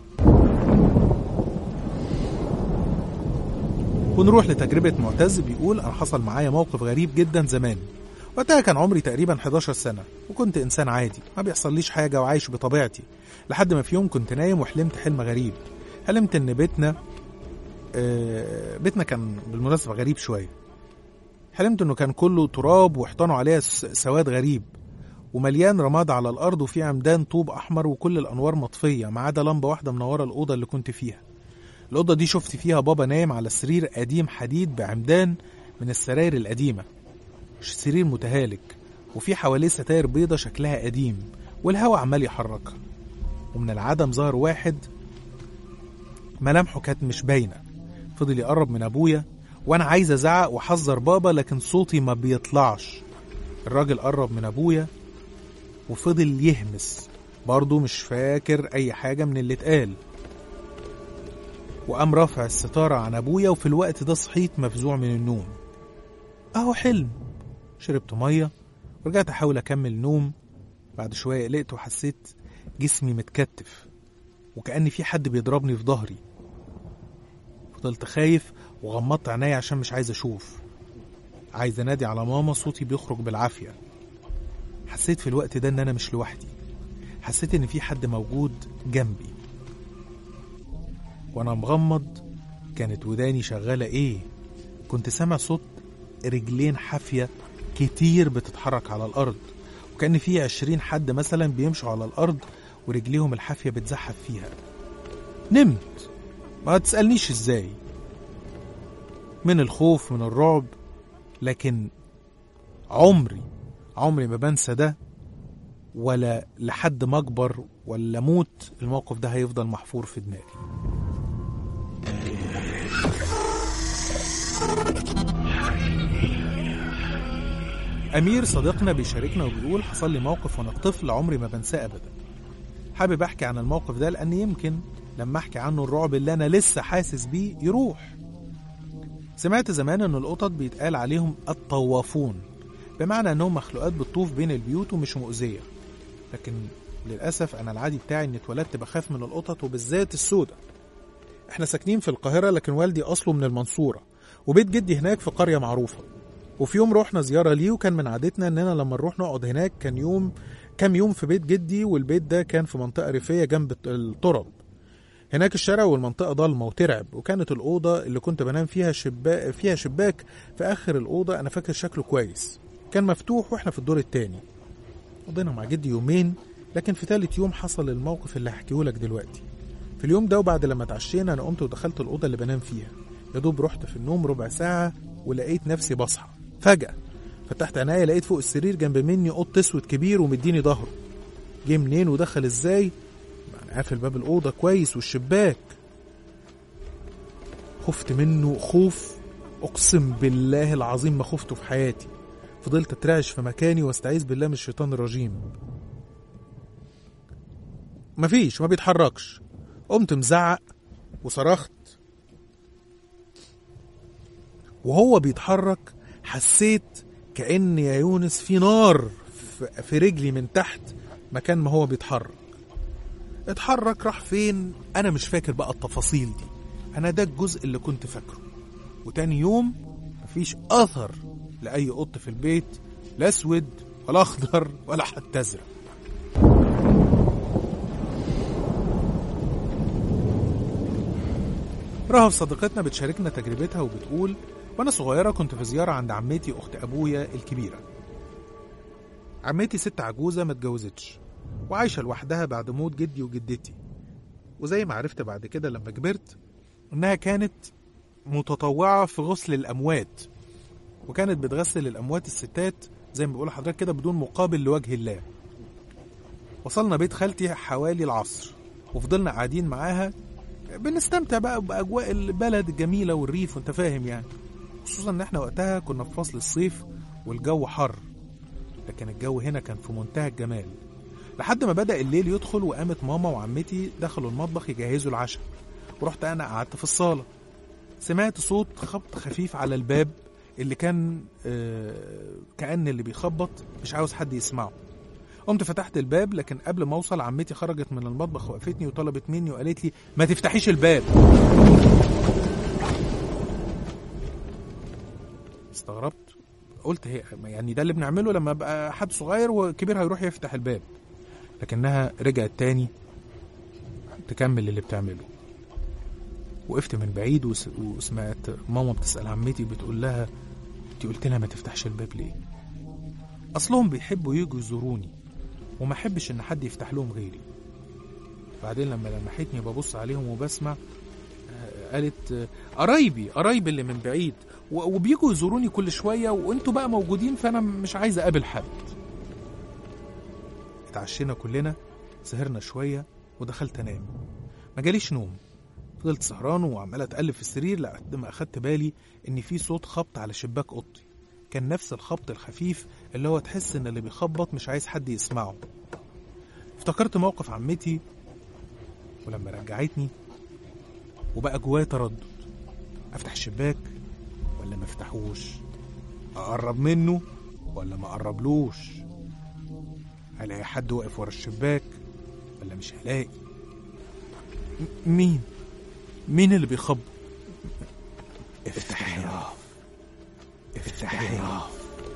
A: ونروح لتجربة معتز بيقول أنا حصل معايا موقف غريب جدا زمان وقتها كان عمري تقريبا 11 سنة وكنت إنسان عادي ما بيحصليش حاجة وعايش بطبيعتي لحد ما في يوم كنت نايم وحلمت حلم غريب حلمت إن بيتنا آه، بيتنا كان بالمناسبة غريب شوية حلمت إنه كان كله تراب وحيطانه عليها س- سواد غريب ومليان رماد على الأرض وفي عمدان طوب أحمر وكل الأنوار مطفية ما عدا لمبة واحدة منورة الأوضة اللي كنت فيها الأوضة دي شفت فيها بابا نايم على سرير قديم حديد بعمدان من السراير القديمة سرير متهالك وفي حواليه ستاير بيضة شكلها قديم والهواء عمال يحركها ومن العدم ظهر واحد ملامحه كانت مش باينة فضل يقرب من أبويا وأنا عايز أزعق وأحذر بابا لكن صوتي ما بيطلعش الراجل قرب من أبويا وفضل يهمس برضه مش فاكر أي حاجة من اللي اتقال وقام رافع الستارة عن أبويا وفي الوقت ده صحيت مفزوع من النوم أهو حلم شربت مية ورجعت أحاول أكمل نوم بعد شوية قلقت وحسيت جسمي متكتف وكأن في حد بيضربني في ظهري فضلت خايف وغمضت عينيا عشان مش عايز أشوف عايز أنادي على ماما صوتي بيخرج بالعافية حسيت في الوقت ده إن أنا مش لوحدي حسيت إن في حد موجود جنبي وانا مغمض كانت وداني شغالة ايه كنت سامع صوت رجلين حافية كتير بتتحرك على الأرض وكأن في عشرين حد مثلا بيمشوا على الأرض ورجليهم الحافية بتزحف فيها نمت ما تسألنيش ازاي من الخوف من الرعب لكن عمري عمري ما بنسى ده ولا لحد ما اكبر ولا موت الموقف ده هيفضل محفور في دماغي أمير صديقنا بيشاركنا وبيقول حصل لي موقف وأنا طفل عمري ما بنساه أبدا حابب أحكي عن الموقف ده لأن يمكن لما أحكي عنه الرعب اللي أنا لسه حاسس بيه يروح سمعت زمان إن القطط بيتقال عليهم الطوافون بمعنى إنهم مخلوقات بتطوف بين البيوت ومش مؤذية لكن للأسف أنا العادي بتاعي إني اتولدت بخاف من القطط وبالذات السودة احنا ساكنين في القاهرة لكن والدي أصله من المنصورة وبيت جدي هناك في قرية معروفة وفي يوم رحنا زيارة ليه وكان من عادتنا إننا لما نروح نقعد هناك كان يوم كام يوم في بيت جدي والبيت ده كان في منطقة ريفية جنب التراب هناك الشارع والمنطقة ضلمة وترعب وكانت الأوضة اللي كنت بنام فيها شباك فيها شباك في آخر الأوضة أنا فاكر شكله كويس كان مفتوح وإحنا في الدور التاني قضينا مع جدي يومين لكن في تالت يوم حصل الموقف اللي هحكيه لك دلوقتي في اليوم ده وبعد لما اتعشينا أنا قمت ودخلت الأوضة اللي بنام فيها يا دوب رحت في النوم ربع ساعة ولقيت نفسي بصحى فجأة فتحت عينيا لقيت فوق السرير جنب مني قط اسود كبير ومديني ظهره جه منين ودخل ازاي انا قافل باب الاوضه كويس والشباك خفت منه خوف اقسم بالله العظيم ما خفته في حياتي فضلت اترعش في مكاني واستعيذ بالله من الشيطان الرجيم مفيش ما بيتحركش قمت مزعق وصرخت وهو بيتحرك حسيت كأن يا يونس في نار في- في رجلي من تحت مكان ما هو بيتحرك اتحرك راح فين انا مش فاكر بقى التفاصيل دي انا ده الجزء اللي كنت فاكره وتاني يوم مفيش اثر لاي قط في البيت لا اسود ولا اخضر ولا حتى ازرق رهف صديقتنا بتشاركنا تجربتها وبتقول وانا صغيره كنت في زياره عند عمتي اخت ابويا الكبيره عمتي ست عجوزه ما اتجوزتش وعايشه لوحدها بعد موت جدي وجدتي وزي ما عرفت بعد كده لما كبرت انها كانت متطوعه في غسل الاموات وكانت بتغسل الاموات الستات زي ما بقول لحضرتك كده بدون مقابل لوجه الله وصلنا بيت خالتي حوالي العصر وفضلنا قاعدين معاها بنستمتع بقى باجواء البلد الجميله والريف وانت فاهم يعني خصوصا ان احنا وقتها كنا في فصل الصيف والجو حر لكن الجو هنا كان في منتهى الجمال لحد ما بدأ الليل يدخل وقامت ماما وعمتي دخلوا المطبخ يجهزوا العشاء ورحت انا قعدت في الصالة سمعت صوت خبط خفيف على الباب اللي كان آه، كأن اللي بيخبط مش عاوز حد يسمعه قمت فتحت الباب لكن قبل ما اوصل عمتي خرجت من المطبخ وقفتني وطلبت مني وقالت لي ما تفتحيش الباب استغربت قلت هي يعني ده اللي بنعمله لما ابقى حد صغير وكبير هيروح يفتح الباب لكنها رجعت تاني تكمل اللي بتعمله وقفت من بعيد وس- وسمعت ماما بتسأل عمتي بتقول لها انت قلت لها ما تفتحش الباب ليه اصلهم بيحبوا يجوا يزوروني وما احبش ان حد يفتح لهم غيري بعدين لما لمحتني ببص عليهم وبسمع آه، قالت آه، قرايبي قرايبي اللي من بعيد و- وبيجوا يزوروني كل شويه وانتوا بقى موجودين فانا مش عايز اقابل حد اتعشينا كلنا سهرنا شويه ودخلت انام ما جاليش نوم فضلت سهران وعمال اتقلب في السرير لحد ما اخدت بالي ان في صوت خبط على شباك اوضتي كان نفس الخبط الخفيف اللي هو تحس ان اللي بيخبط مش عايز حد يسمعه افتكرت موقف عمتي ولما رجعتني وبقى جوايا تردد افتح الشباك ولا ما افتحوش اقرب منه ولا ما اقربلوش هلاقي حد واقف ورا الشباك ولا مش هلاقي م- مين مين اللي بيخبط افتح يا رب افتح يا رب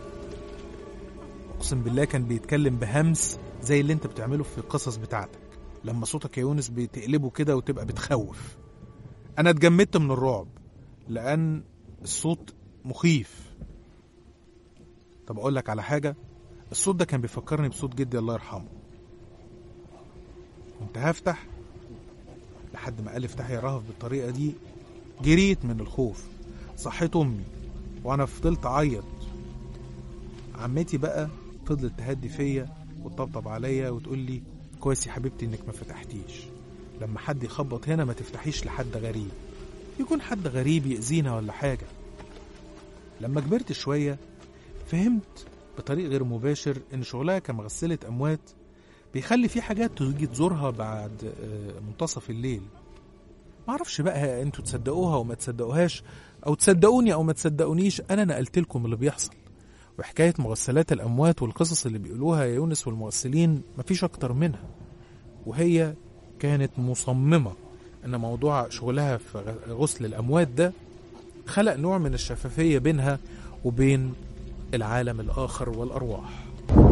A: اقسم بالله كان بيتكلم بهمس زي اللي انت بتعمله في القصص بتاعتك لما صوتك يا يونس بتقلبه كده وتبقى بتخوف انا اتجمدت من الرعب لان الصوت مخيف طب اقول لك على حاجه الصوت ده كان بيفكرني بصوت جدي الله يرحمه كنت هفتح لحد ما قال افتح يا رهف بالطريقه دي جريت من الخوف صحيت امي وانا فضلت اعيط عمتي بقى فضلت تهدي فيا وتطبطب عليا وتقول لي كويس يا حبيبتي انك ما فتحتيش لما حد يخبط هنا ما تفتحيش لحد غريب يكون حد غريب يأذينا ولا حاجة لما كبرت شوية فهمت بطريق غير مباشر ان شغلها كمغسلة اموات بيخلي في حاجات تيجي تزورها بعد آه، منتصف الليل معرفش بقى انتوا تصدقوها وما تصدقوهاش او تصدقوني او ما تصدقونيش انا نقلت لكم اللي بيحصل وحكاية مغسلات الأموات والقصص اللي بيقولوها يا يونس والمغسلين مفيش أكتر منها وهي كانت مصممة إن موضوع شغلها في غ- غسل الأموات ده خلق نوع من الشفافية بينها وبين العالم الآخر والأرواح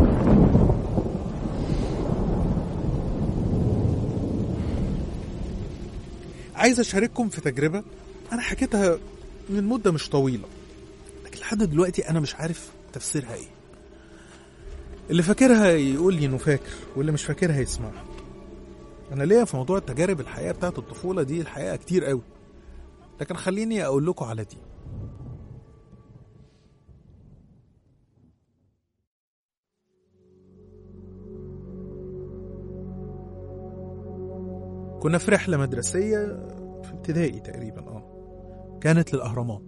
A: عايز أشارككم في تجربة أنا حكيتها من مدة مش طويلة لكن لحد دلوقتي أنا مش عارف تفسيرها إيه اللي فاكرها يقول لي إنه فاكر واللي مش فاكرها يسمعها أنا ليا في موضوع التجارب الحقيقة بتاعت الطفولة دي الحقيقة كتير قوي لكن خليني أقول لكم على دي كنا في رحلة مدرسية في ابتدائي تقريبا اه كانت للأهرامات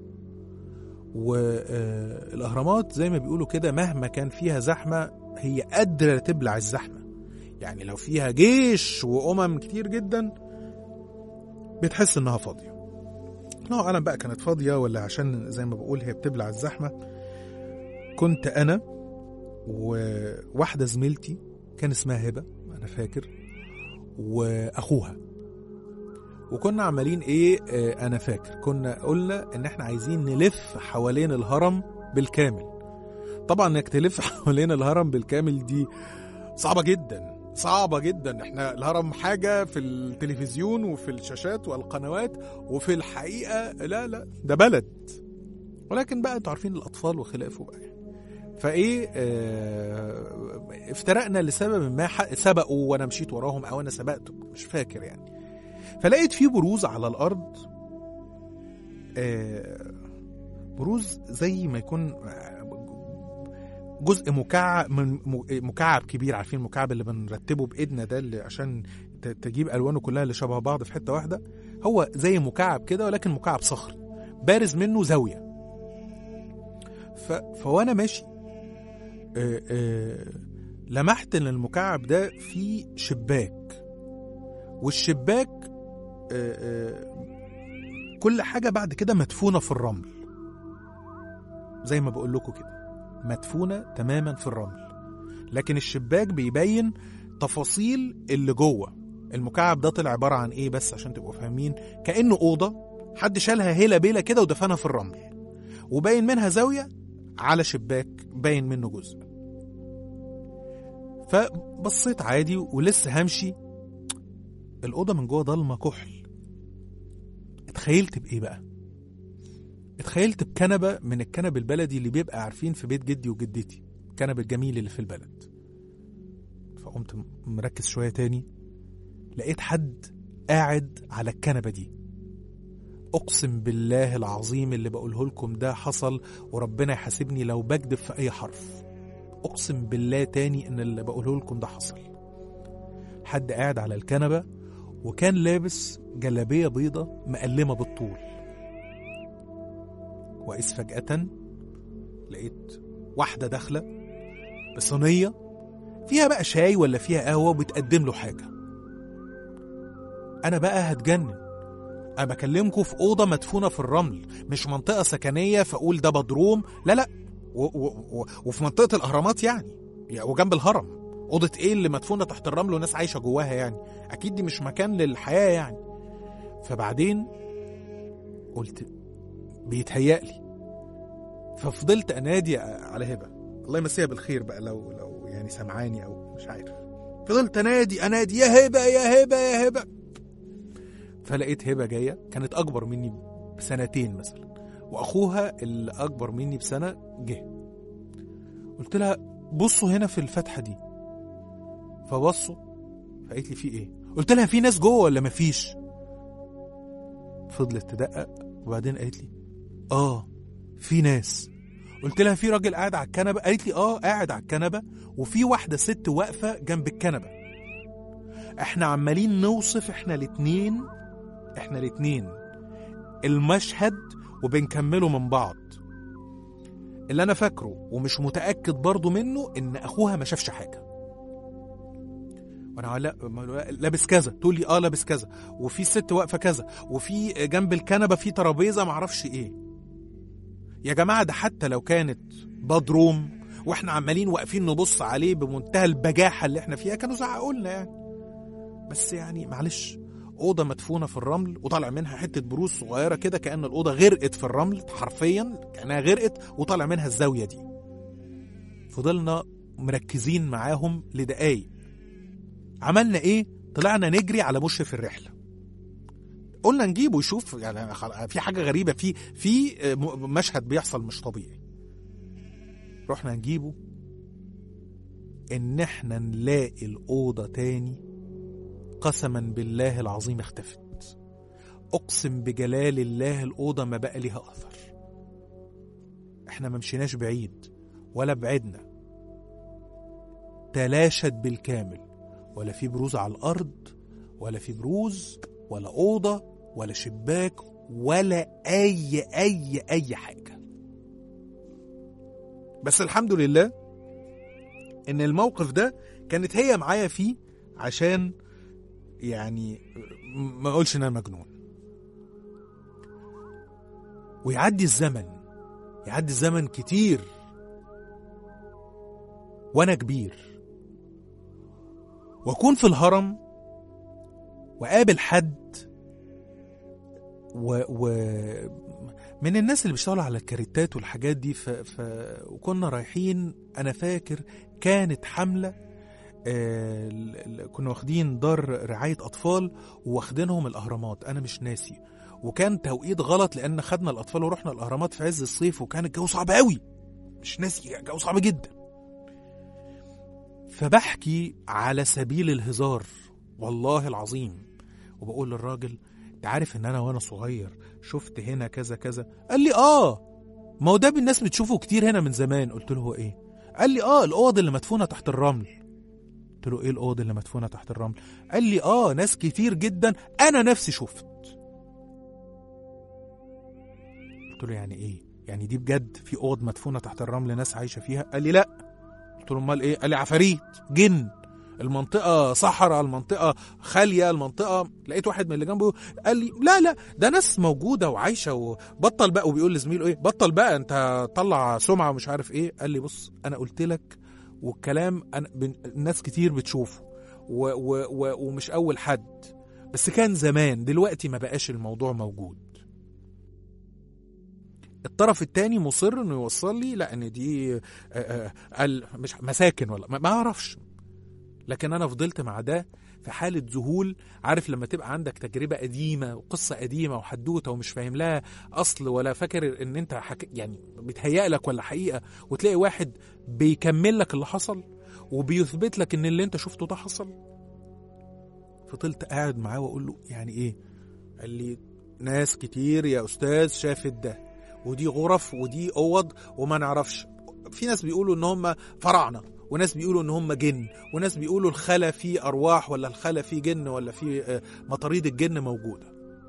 A: والأهرامات زي ما بيقولوا كده مهما كان فيها زحمة هي قادرة تبلع الزحمة يعني لو فيها جيش وأمم كتير جدا بتحس إنها فاضية الله أعلم بقى كانت فاضية ولا عشان زي ما بقول هي بتبلع الزحمة كنت أنا وواحدة زميلتي كان اسمها هبة أنا فاكر واخوها وكنا عمالين ايه آه انا فاكر كنا قلنا ان احنا عايزين نلف حوالين الهرم بالكامل طبعا انك تلف حوالين الهرم بالكامل دي صعبه جدا صعبة جدا احنا الهرم حاجة في التلفزيون وفي الشاشات والقنوات وفي الحقيقة لا لا ده بلد ولكن بقى انتوا عارفين الاطفال وخلافه بقى يعني. فايه اه افترقنا لسبب ما سبقوا وانا مشيت وراهم او انا سبقته مش فاكر يعني فلقيت في بروز على الارض اه بروز زي ما يكون جزء مكعب من مكعب كبير عارفين المكعب اللي بنرتبه بايدنا ده اللي عشان تجيب الوانه كلها اللي شبه بعض في حته واحده هو زي مكعب كده ولكن مكعب صخري بارز منه زاويه ف... فوانا ماشي آه آه لمحت ان المكعب ده فيه شباك والشباك آه كل حاجه بعد كده مدفونه في الرمل زي ما بقول لكم كده مدفونه تماما في الرمل لكن الشباك بيبين تفاصيل اللي جوه المكعب ده طلع عباره عن ايه بس عشان تبقوا فاهمين كانه اوضه حد شالها هيله بيله كده ودفنها في الرمل وباين منها زاويه على شباك باين منه جزء فبصيت عادي ولسه همشي الأوضة من جوه ضلمة كحل اتخيلت بإيه بقى؟ اتخيلت بكنبة من الكنب البلدي اللي بيبقى عارفين في بيت جدي وجدتي الكنب الجميل اللي في البلد فقمت مركز شوية تاني لقيت حد قاعد على الكنبة دي اقسم بالله العظيم اللي بقوله لكم ده حصل وربنا يحاسبني لو بكذب في اي حرف اقسم بالله تاني ان اللي بقوله لكم ده حصل حد قاعد على الكنبه وكان لابس جلابيه بيضه مقلمه بالطول واذ فجاه لقيت واحده داخله بصينيه فيها بقى شاي ولا فيها قهوه وبتقدم له حاجه انا بقى هتجنن انا بكلمكم في اوضه مدفونه في الرمل مش منطقه سكنيه فاقول ده بدروم لا لا و و و وفي منطقه الاهرامات يعني وجنب الهرم اوضه ايه اللي مدفونه تحت الرمل وناس عايشه جواها يعني اكيد دي مش مكان للحياه يعني فبعدين قلت بيتهيألي ففضلت انادي على هبه الله يمسيها بالخير بقى لو لو يعني سمعاني او مش عارف فضلت انادي انادي يا هبه يا هبه يا هبه فلقيت هبه جايه كانت اكبر مني بسنتين مثلا واخوها اللي اكبر مني بسنه جه قلت لها بصوا هنا في الفتحه دي فبصوا فقالت لي في ايه قلت لها في ناس جوه ولا مفيش فضلت تدقق وبعدين قالت لي اه في ناس قلت لها في راجل قاعد على الكنبه قالت لي اه قاعد على الكنبه وفي واحده ست واقفه جنب الكنبه احنا عمالين نوصف احنا الاتنين احنا الاتنين المشهد وبنكمله من بعض اللي انا فاكره ومش متاكد برضه منه ان اخوها ما شافش حاجه وانا لا لابس كذا تقول لي اه لابس كذا وفي ست واقفه كذا وفي جنب الكنبه في ترابيزه معرفش ايه يا جماعه ده حتى لو كانت بدروم واحنا عمالين واقفين نبص عليه بمنتهى البجاحه اللي احنا فيها كانوا زعقوا لنا يعني بس يعني معلش اوضه مدفونه في الرمل وطالع منها حته بروز صغيره كده كان الاوضه غرقت في الرمل حرفيا كانها غرقت وطالع منها الزاويه دي فضلنا مركزين معاهم لدقايق عملنا ايه طلعنا نجري على مشرف الرحله قلنا نجيبه يشوف يعني خل- في حاجه غريبه في في م- مشهد بيحصل مش طبيعي رحنا نجيبه ان احنا نلاقي الاوضه تاني قسما بالله العظيم اختفت اقسم بجلال الله الاوضه ما بقى ليها اثر احنا ما مشيناش بعيد ولا بعدنا تلاشت بالكامل ولا في بروز على الارض ولا في بروز ولا اوضه ولا شباك ولا اي اي اي حاجه بس الحمد لله ان الموقف ده كانت هي معايا فيه عشان يعني م- ما اقولش ان انا مجنون ويعدي الزمن يعدي الزمن كتير وانا كبير واكون في الهرم وقابل حد و, و من الناس اللي بيشتغلوا على الكاريتات والحاجات دي ف... ف... وكنا رايحين انا فاكر كانت حمله آه... ال- ال- كنا واخدين دار رعايه اطفال واخدينهم الاهرامات انا مش ناسي وكان توقيت غلط لان خدنا الاطفال ورحنا الاهرامات في عز الصيف وكان الجو صعب قوي مش ناسي الجو صعب جدا فبحكي على سبيل الهزار والله العظيم وبقول للراجل انت عارف ان انا وانا صغير شفت هنا كذا كذا قال لي اه ما هو ده الناس بتشوفه كتير هنا من زمان قلت له هو ايه قال لي اه الاوض اللي مدفونه تحت الرمل قلت له ايه الاوض اللي مدفونه تحت الرمل قال لي اه ناس كتير جدا انا نفسي شفت قلت له يعني ايه يعني دي بجد في اوض مدفونه تحت الرمل ناس عايشه فيها قال لي لا قلت له امال ايه قال لي عفاريت جن المنطقة صحراء المنطقة خالية المنطقة لقيت واحد من اللي جنبه قال لي لا لا ده ناس موجودة وعايشة وبطل بقى وبيقول لزميله ايه بطل بقى انت طلع سمعة ومش عارف ايه قال لي بص انا قلت لك والكلام أنا بن- ناس كتير بتشوفه و و و ومش اول حد بس كان زمان دلوقتي ما بقاش الموضوع موجود الطرف التاني مصر انه يوصل لي لا ان دي آه، آه، قال مش مساكن ولا ما ما اعرفش لكن انا فضلت مع ده في حالة ذهول عارف لما تبقى عندك تجربة قديمة وقصة قديمة وحدوتة ومش فاهم لها أصل ولا فاكر إن أنت حك... يعني بيتهيأ لك ولا حقيقة وتلاقي واحد بيكمل لك اللي حصل وبيثبت لك إن اللي أنت شفته ده حصل فضلت قاعد معاه وأقول له يعني إيه؟ قال لي ناس كتير يا أستاذ شافت ده ودي غرف ودي أوض وما نعرفش في ناس بيقولوا إن هم فراعنة وناس بيقولوا ان هم جن وناس بيقولوا الخلا فيه ارواح ولا الخلا فيه جن ولا فيه آه، مطاريد الجن موجوده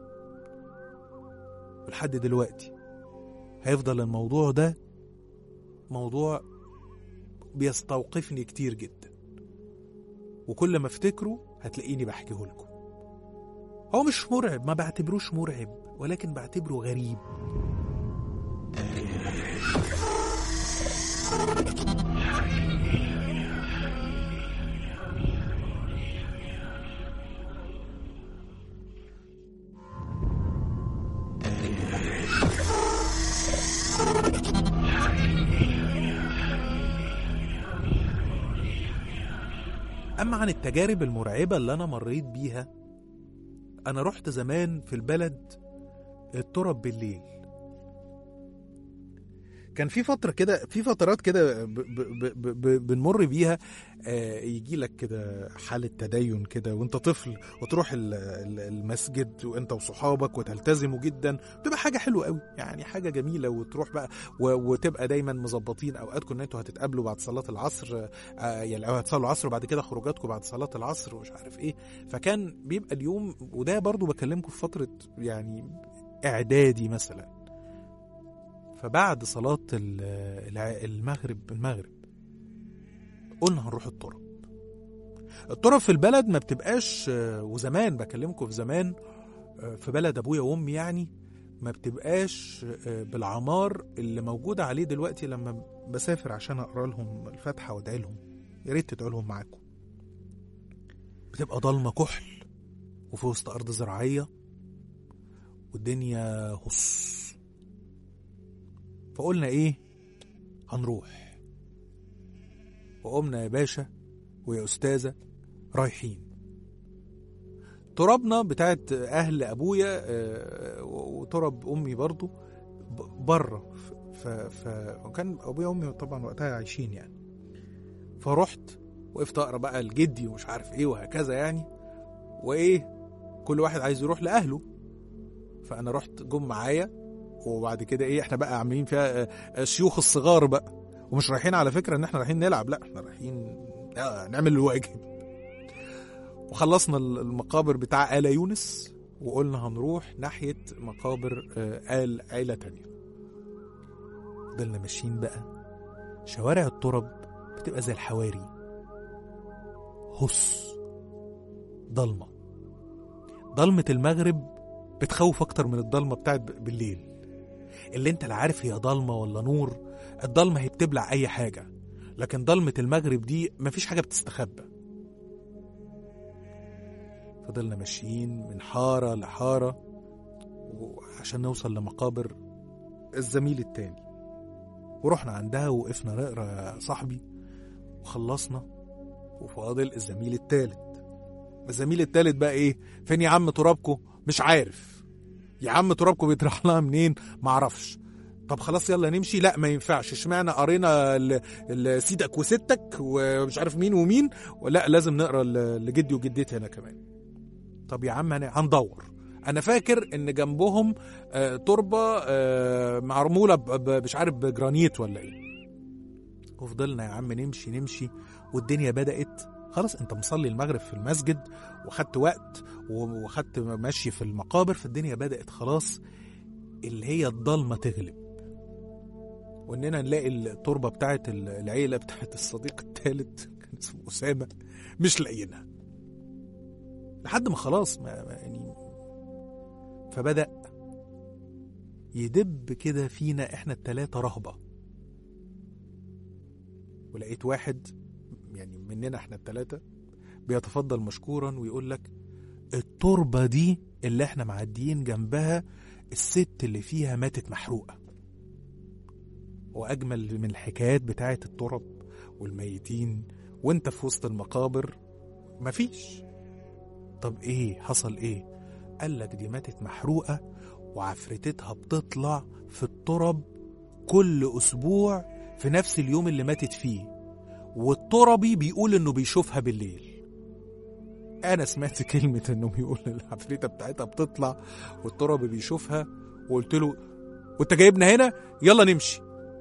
A: ولحد دلوقتي هيفضل الموضوع ده موضوع بيستوقفني كتير جدا وكل ما افتكره هتلاقيني بحكيه لكم هو مش مرعب ما بعتبروش مرعب ولكن بعتبره غريب أما عن التجارب المرعبة اللي أنا مريت بيها أنا رحت زمان في البلد التراب بالليل كان في فترة كده في فترات كده ب- ب- ب- ب- بنمر بيها آه، يجي لك كده حالة تدين كده وانت طفل وتروح ال- ال- المسجد وانت وصحابك وتلتزموا جدا بتبقى حاجة حلوة قوي يعني حاجة جميلة وتروح بقى و- وتبقى دايما مظبطين اوقاتكم ان انتوا هتتقابلوا بعد صلاة العصر آه، يعني او هتصلوا العصر وبعد كده خروجاتكم بعد صلاة العصر ومش عارف ايه فكان بيبقى اليوم وده برضو بكلمكم في فترة يعني اعدادي مثلا فبعد صلاة ال- الع- المغرب المغرب قلنا هنروح الطرب الطرب في البلد ما بتبقاش آه، وزمان بكلمكم في زمان آه، في بلد ابويا وامي يعني ما بتبقاش آه، بالعمار اللي موجودة عليه دلوقتي لما بسافر عشان اقرا لهم الفاتحة وادعي لهم يا ريت تدعوا لهم معاكم بتبقى ضلمة كحل وفي وسط أرض زراعية والدنيا هص فقلنا إيه هنروح وقمنا يا باشا ويا أستاذة رايحين ترابنا بتاعت أهل أبويا آه، وتراب أمي برضو ب- بره ف... ف... وكان أبويا وأمي طبعا وقتها عايشين يعني فرحت وقفت أقرأ بقى لجدي ومش عارف إيه وهكذا يعني وإيه كل واحد عايز يروح لأهله فأنا رحت جم معايا وبعد كده إيه إحنا بقى عاملين فيها آه، آه، شيوخ الصغار بقى ومش رايحين على فكرة إن إحنا رايحين نلعب لا إحنا رايحين آه، نعمل الواجب وخلصنا المقابر بتاع آل يونس وقلنا هنروح ناحية مقابر آه، آل عيلة تانية فضلنا ماشيين بقى شوارع الترب بتبقى زي الحواري هص ضلمة ضلمة المغرب بتخوف أكتر من الضلمة بتاعت ب- بالليل اللي انت لا عارف هي ضلمة ولا نور الضلمة هي بتبلع أي حاجة لكن ضلمة المغرب دي مفيش حاجة بتستخبى فضلنا ماشيين من حارة لحارة عشان نوصل لمقابر الزميل التاني ورحنا عندها وقفنا نقرا يا صاحبي وخلصنا وفاضل الزميل التالت الزميل التالت بقى ايه فين يا عم ترابكو مش عارف يا عم ترابكو بيطرح لها منين معرفش طب خلاص يلا نمشي لا ما ينفعش اشمعنى قرينا ال- ال- سيدك وستك ومش عارف مين ومين ولا لازم نقرا ل- لجدي وجدتي انا كمان طب يا عم هن- هندور انا فاكر ان جنبهم آه، تربه آه، معموله ب- ب- مش عارف بجرانيت ولا ايه وفضلنا يا عم نمشي نمشي والدنيا بدات خلاص انت مصلي المغرب في المسجد وخدت وقت و- وخدت مشي في المقابر فالدنيا بدات خلاص اللي هي الضلمه تغلب واننا نلاقي التربه بتاعت العيله بتاعت الصديق الثالث كان اسمه اسامه مش لاقيينها لحد ما خلاص ما ما- يعني فبدأ يدب كده فينا احنا التلاتة رهبة ولقيت واحد يعني مننا احنا التلاتة بيتفضل مشكورا ويقول لك التربة دي اللي احنا معديين جنبها الست اللي فيها ماتت محروقة وأجمل من الحكايات بتاعت الترب والميتين وانت في وسط المقابر مفيش طب ايه حصل ايه قال لك دي ماتت محروقة وعفرتتها بتطلع في الترب كل أسبوع في نفس اليوم اللي ماتت فيه والتربي بيقول إنه بيشوفها بالليل أنا سمعت كلمة إنه بيقول العفريتة بتاعتها بتطلع والتربي بيشوفها وقلت له وأنت جايبنا هنا يلا نمشي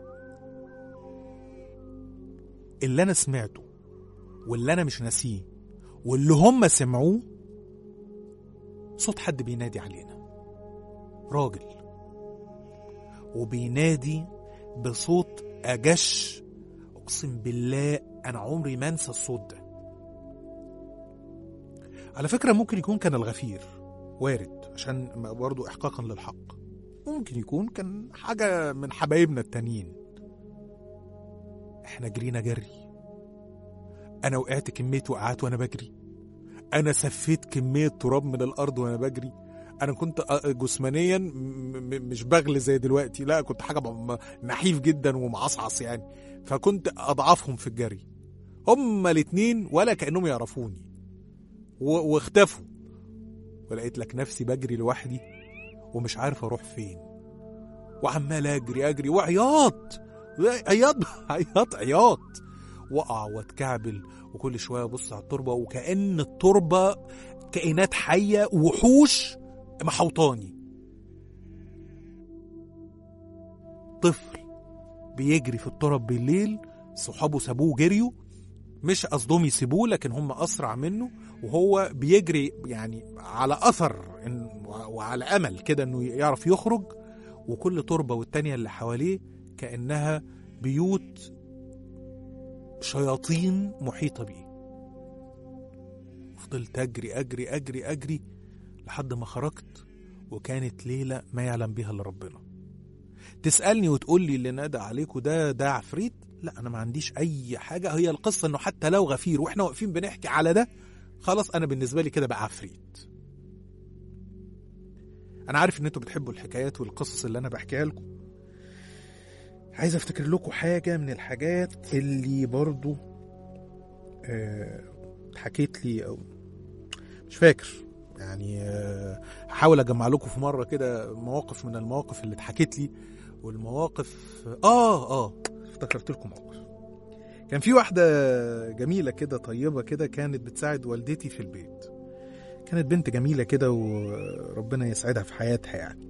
A: اللي أنا سمعته واللي أنا مش ناسيه واللي هم سمعوه صوت حد بينادي علينا راجل وبينادي بصوت أجش أقسم بالله أنا عمري ما أنسى الصوت ده على فكرة ممكن يكون كان الغفير وارد عشان برضو إحقاقا للحق ممكن يكون كان حاجة من حبايبنا التانيين احنا جرينا جري أنا وقعت كمية وقعات وأنا بجري انا سفيت كميه تراب من الارض وانا بجري انا كنت أ- جسمانيا م- م- مش بغل زي دلوقتي لا كنت حاجه م- نحيف جدا ومعصعص يعني فكنت اضعفهم في الجري هما الاتنين ولا كانهم يعرفوني و- واختفوا ولقيت لك نفسي بجري لوحدي ومش عارف اروح فين وعمال اجري اجري وعياط عياط عياط عياط واقع واتكعبل وكل شويه ابص على التربه وكأن التربه كائنات حيه وحوش محوطاني طفل بيجري في التراب بالليل صحابه سابوه جريوا مش قصدهم يسيبوه لكن هم اسرع منه وهو بيجري يعني على اثر إن- وعلى امل كده انه يعرف يخرج وكل تربه والتانيه اللي حواليه كانها بيوت شياطين محيطه بيه فضلت اجري اجري اجري اجري لحد ما خرجت وكانت ليله ما يعلم بها الا ربنا تسالني وتقول لي اللي نادى عليكوا ده ده عفريت لا انا ما عنديش اي حاجه هي القصه انه حتى لو غفير واحنا واقفين بنحكي على ده خلاص انا بالنسبه لي كده بقى عفريت انا عارف ان انتوا بتحبوا الحكايات والقصص اللي انا بحكيها لكم عايز افتكر لكم حاجه من الحاجات اللي برضو آه، حكيت لي او مش فاكر يعني آه، هحاول اجمع لكم في مره كده مواقف من المواقف اللي اتحكت لي والمواقف اه اه افتكرت لكم موقف كان في واحده جميله كده طيبه كده كانت بتساعد والدتي في البيت كانت بنت جميله كده وربنا يسعدها في حياتها يعني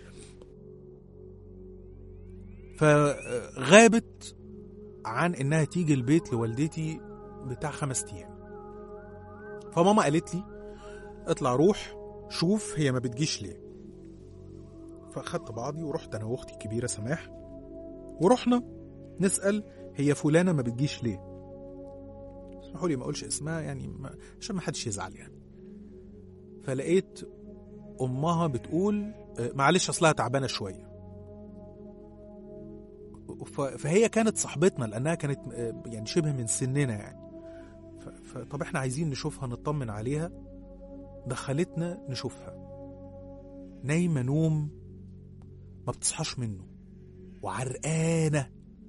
A: فغابت عن انها تيجي البيت لوالدتي بتاع خمس ايام فماما قالت لي اطلع روح شوف هي ما بتجيش ليه فاخدت بعضي ورحت انا واختي الكبيره سماح ورحنا نسال هي فلانه ما بتجيش ليه اسمحوا لي ما اقولش اسمها يعني ما عشان ما حدش يزعل يعني فلقيت امها بتقول آه، معلش اصلها تعبانه شويه ف- فهي كانت صاحبتنا لانها كانت آه، يعني شبه من سننا يعني ف- فطب احنا عايزين نشوفها نطمن عليها دخلتنا نشوفها نايمه نوم ما بتصحاش منه وعرقانه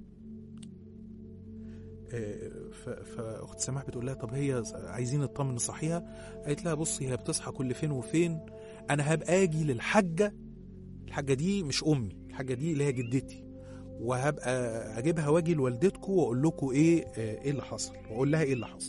A: آه، ف- فاخت سماح بتقول لها طب هي عايزين نطمن نصحيها قالت لها بصي هي بتصحى كل فين وفين انا هبقى اجي للحاجه الحاجه دي مش امي الحاجه دي اللي هي جدتي وهبقى اجيبها واجي لوالدتكم واقول لكم ايه آه، ايه اللي حصل واقول لها ايه اللي حصل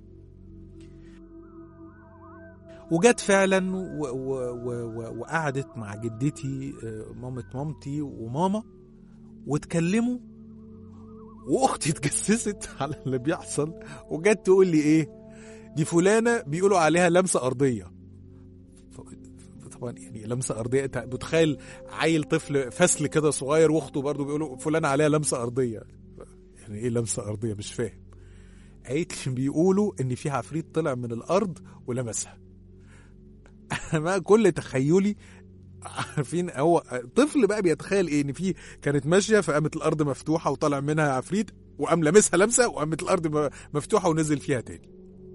A: وجت فعلا و- و- و- و- وقعدت مع جدتي آه، مامة مامتي وماما واتكلموا واختي اتجسست على اللي بيحصل وجت تقول لي ايه دي فلانه بيقولوا عليها لمسه ارضيه ف- طبعا يعني لمسه ارضيه انت متخيل عيل طفل فسل كده صغير واخته برضو بيقولوا فلانه عليها لمسه ارضيه يعني ايه لمسه ارضيه مش فاهم قالت لي بيقولوا ان في عفريت طلع من الارض ولمسها انا بقى كل تخيلي عارفين هو طفل بقى بيتخيل ايه ان في كانت ماشيه فقامت الارض مفتوحه وطلع منها عفريت وقام لامسها لمسه وقامت الارض م- مفتوحه ونزل فيها تاني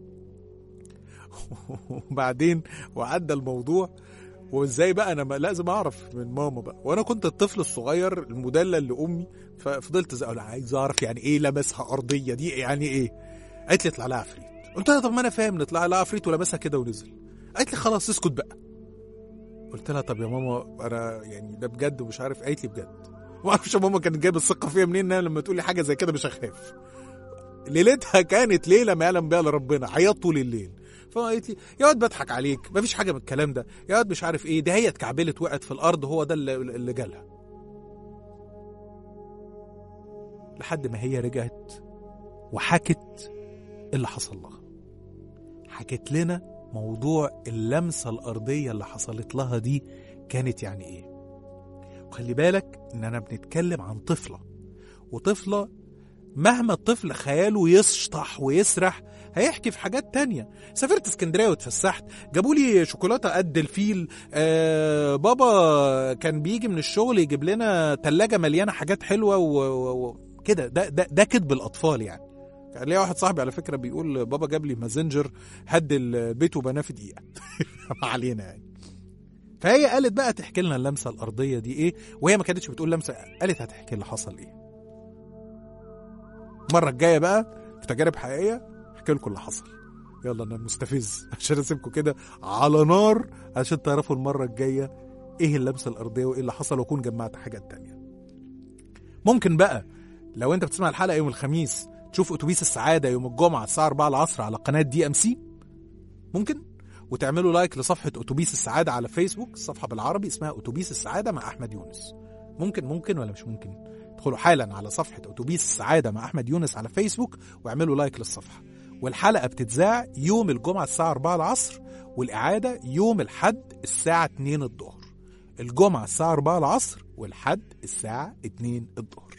A: وبعدين وعدى الموضوع وازاي بقى انا ما- لازم اعرف من ماما بقى وانا كنت الطفل الصغير المدلل لامي ففضلت زي انا عايز اعرف يعني ايه لمسها ارضيه دي يعني ايه قالت لي اطلع لها عفريت قلت لها طب ما انا فاهم نطلع لها عفريت ولمسها كده ونزل قالت لي خلاص اسكت بقى قلت لها طب يا ماما انا يعني ده بجد ومش عارف قالت لي بجد ما اعرفش ماما كانت جايبه الثقه فيا منين إنها لما تقول لي حاجه زي كده مش هخاف ليلتها كانت ليله ما يعلم بها الا ربنا عيطت طول الليل فقالت لي يا واد بضحك عليك مفيش حاجه من الكلام ده يا واد مش عارف ايه ده هي اتكعبلت وقعت في الارض هو ده اللي, اللي جالها لحد ما هي رجعت وحكت اللي حصل لها حكت لنا موضوع اللمسة الأرضية اللي حصلت لها دي كانت يعني إيه وخلي بالك إننا بنتكلم عن طفلة وطفلة مهما الطفل خياله يسطح ويسرح هيحكي في حاجات تانية سافرت اسكندرية واتفسحت جابوا لي شوكولاتة قد الفيل آه بابا كان بيجي من الشغل يجيب لنا تلاجة مليانة حاجات حلوة وكده ده, ده, ده كدب الأطفال يعني كان ليا واحد صاحبي على فكره بيقول بابا جاب لي مازنجر هد البيت وبناه في دقيقه ما علينا يعني فهي قالت بقى تحكي لنا اللمسه الارضيه دي ايه وهي ما كانتش بتقول لمسه قالت هتحكي اللي حصل ايه المره الجايه بقى في تجارب حقيقيه احكي لكم اللي حصل يلا انا مستفز عشان اسيبكم كده على نار عشان تعرفوا المره الجايه ايه اللمسه الارضيه وايه اللي حصل واكون جمعت حاجات تانية ممكن بقى لو انت بتسمع الحلقه يوم الخميس تشوف اتوبيس السعاده يوم الجمعه الساعه 4 العصر على قناه دي ام سي ممكن وتعملوا لايك لصفحه اتوبيس السعاده على فيسبوك الصفحه بالعربي اسمها اتوبيس السعاده مع احمد يونس ممكن ممكن ولا مش ممكن ادخلوا حالا على صفحه اتوبيس السعاده مع احمد يونس على فيسبوك واعملوا لايك للصفحه والحلقه بتتذاع يوم الجمعه الساعه 4 العصر والاعاده يوم الحد الساعه 2 الظهر الجمعه الساعه 4 العصر والحد الساعه 2 الظهر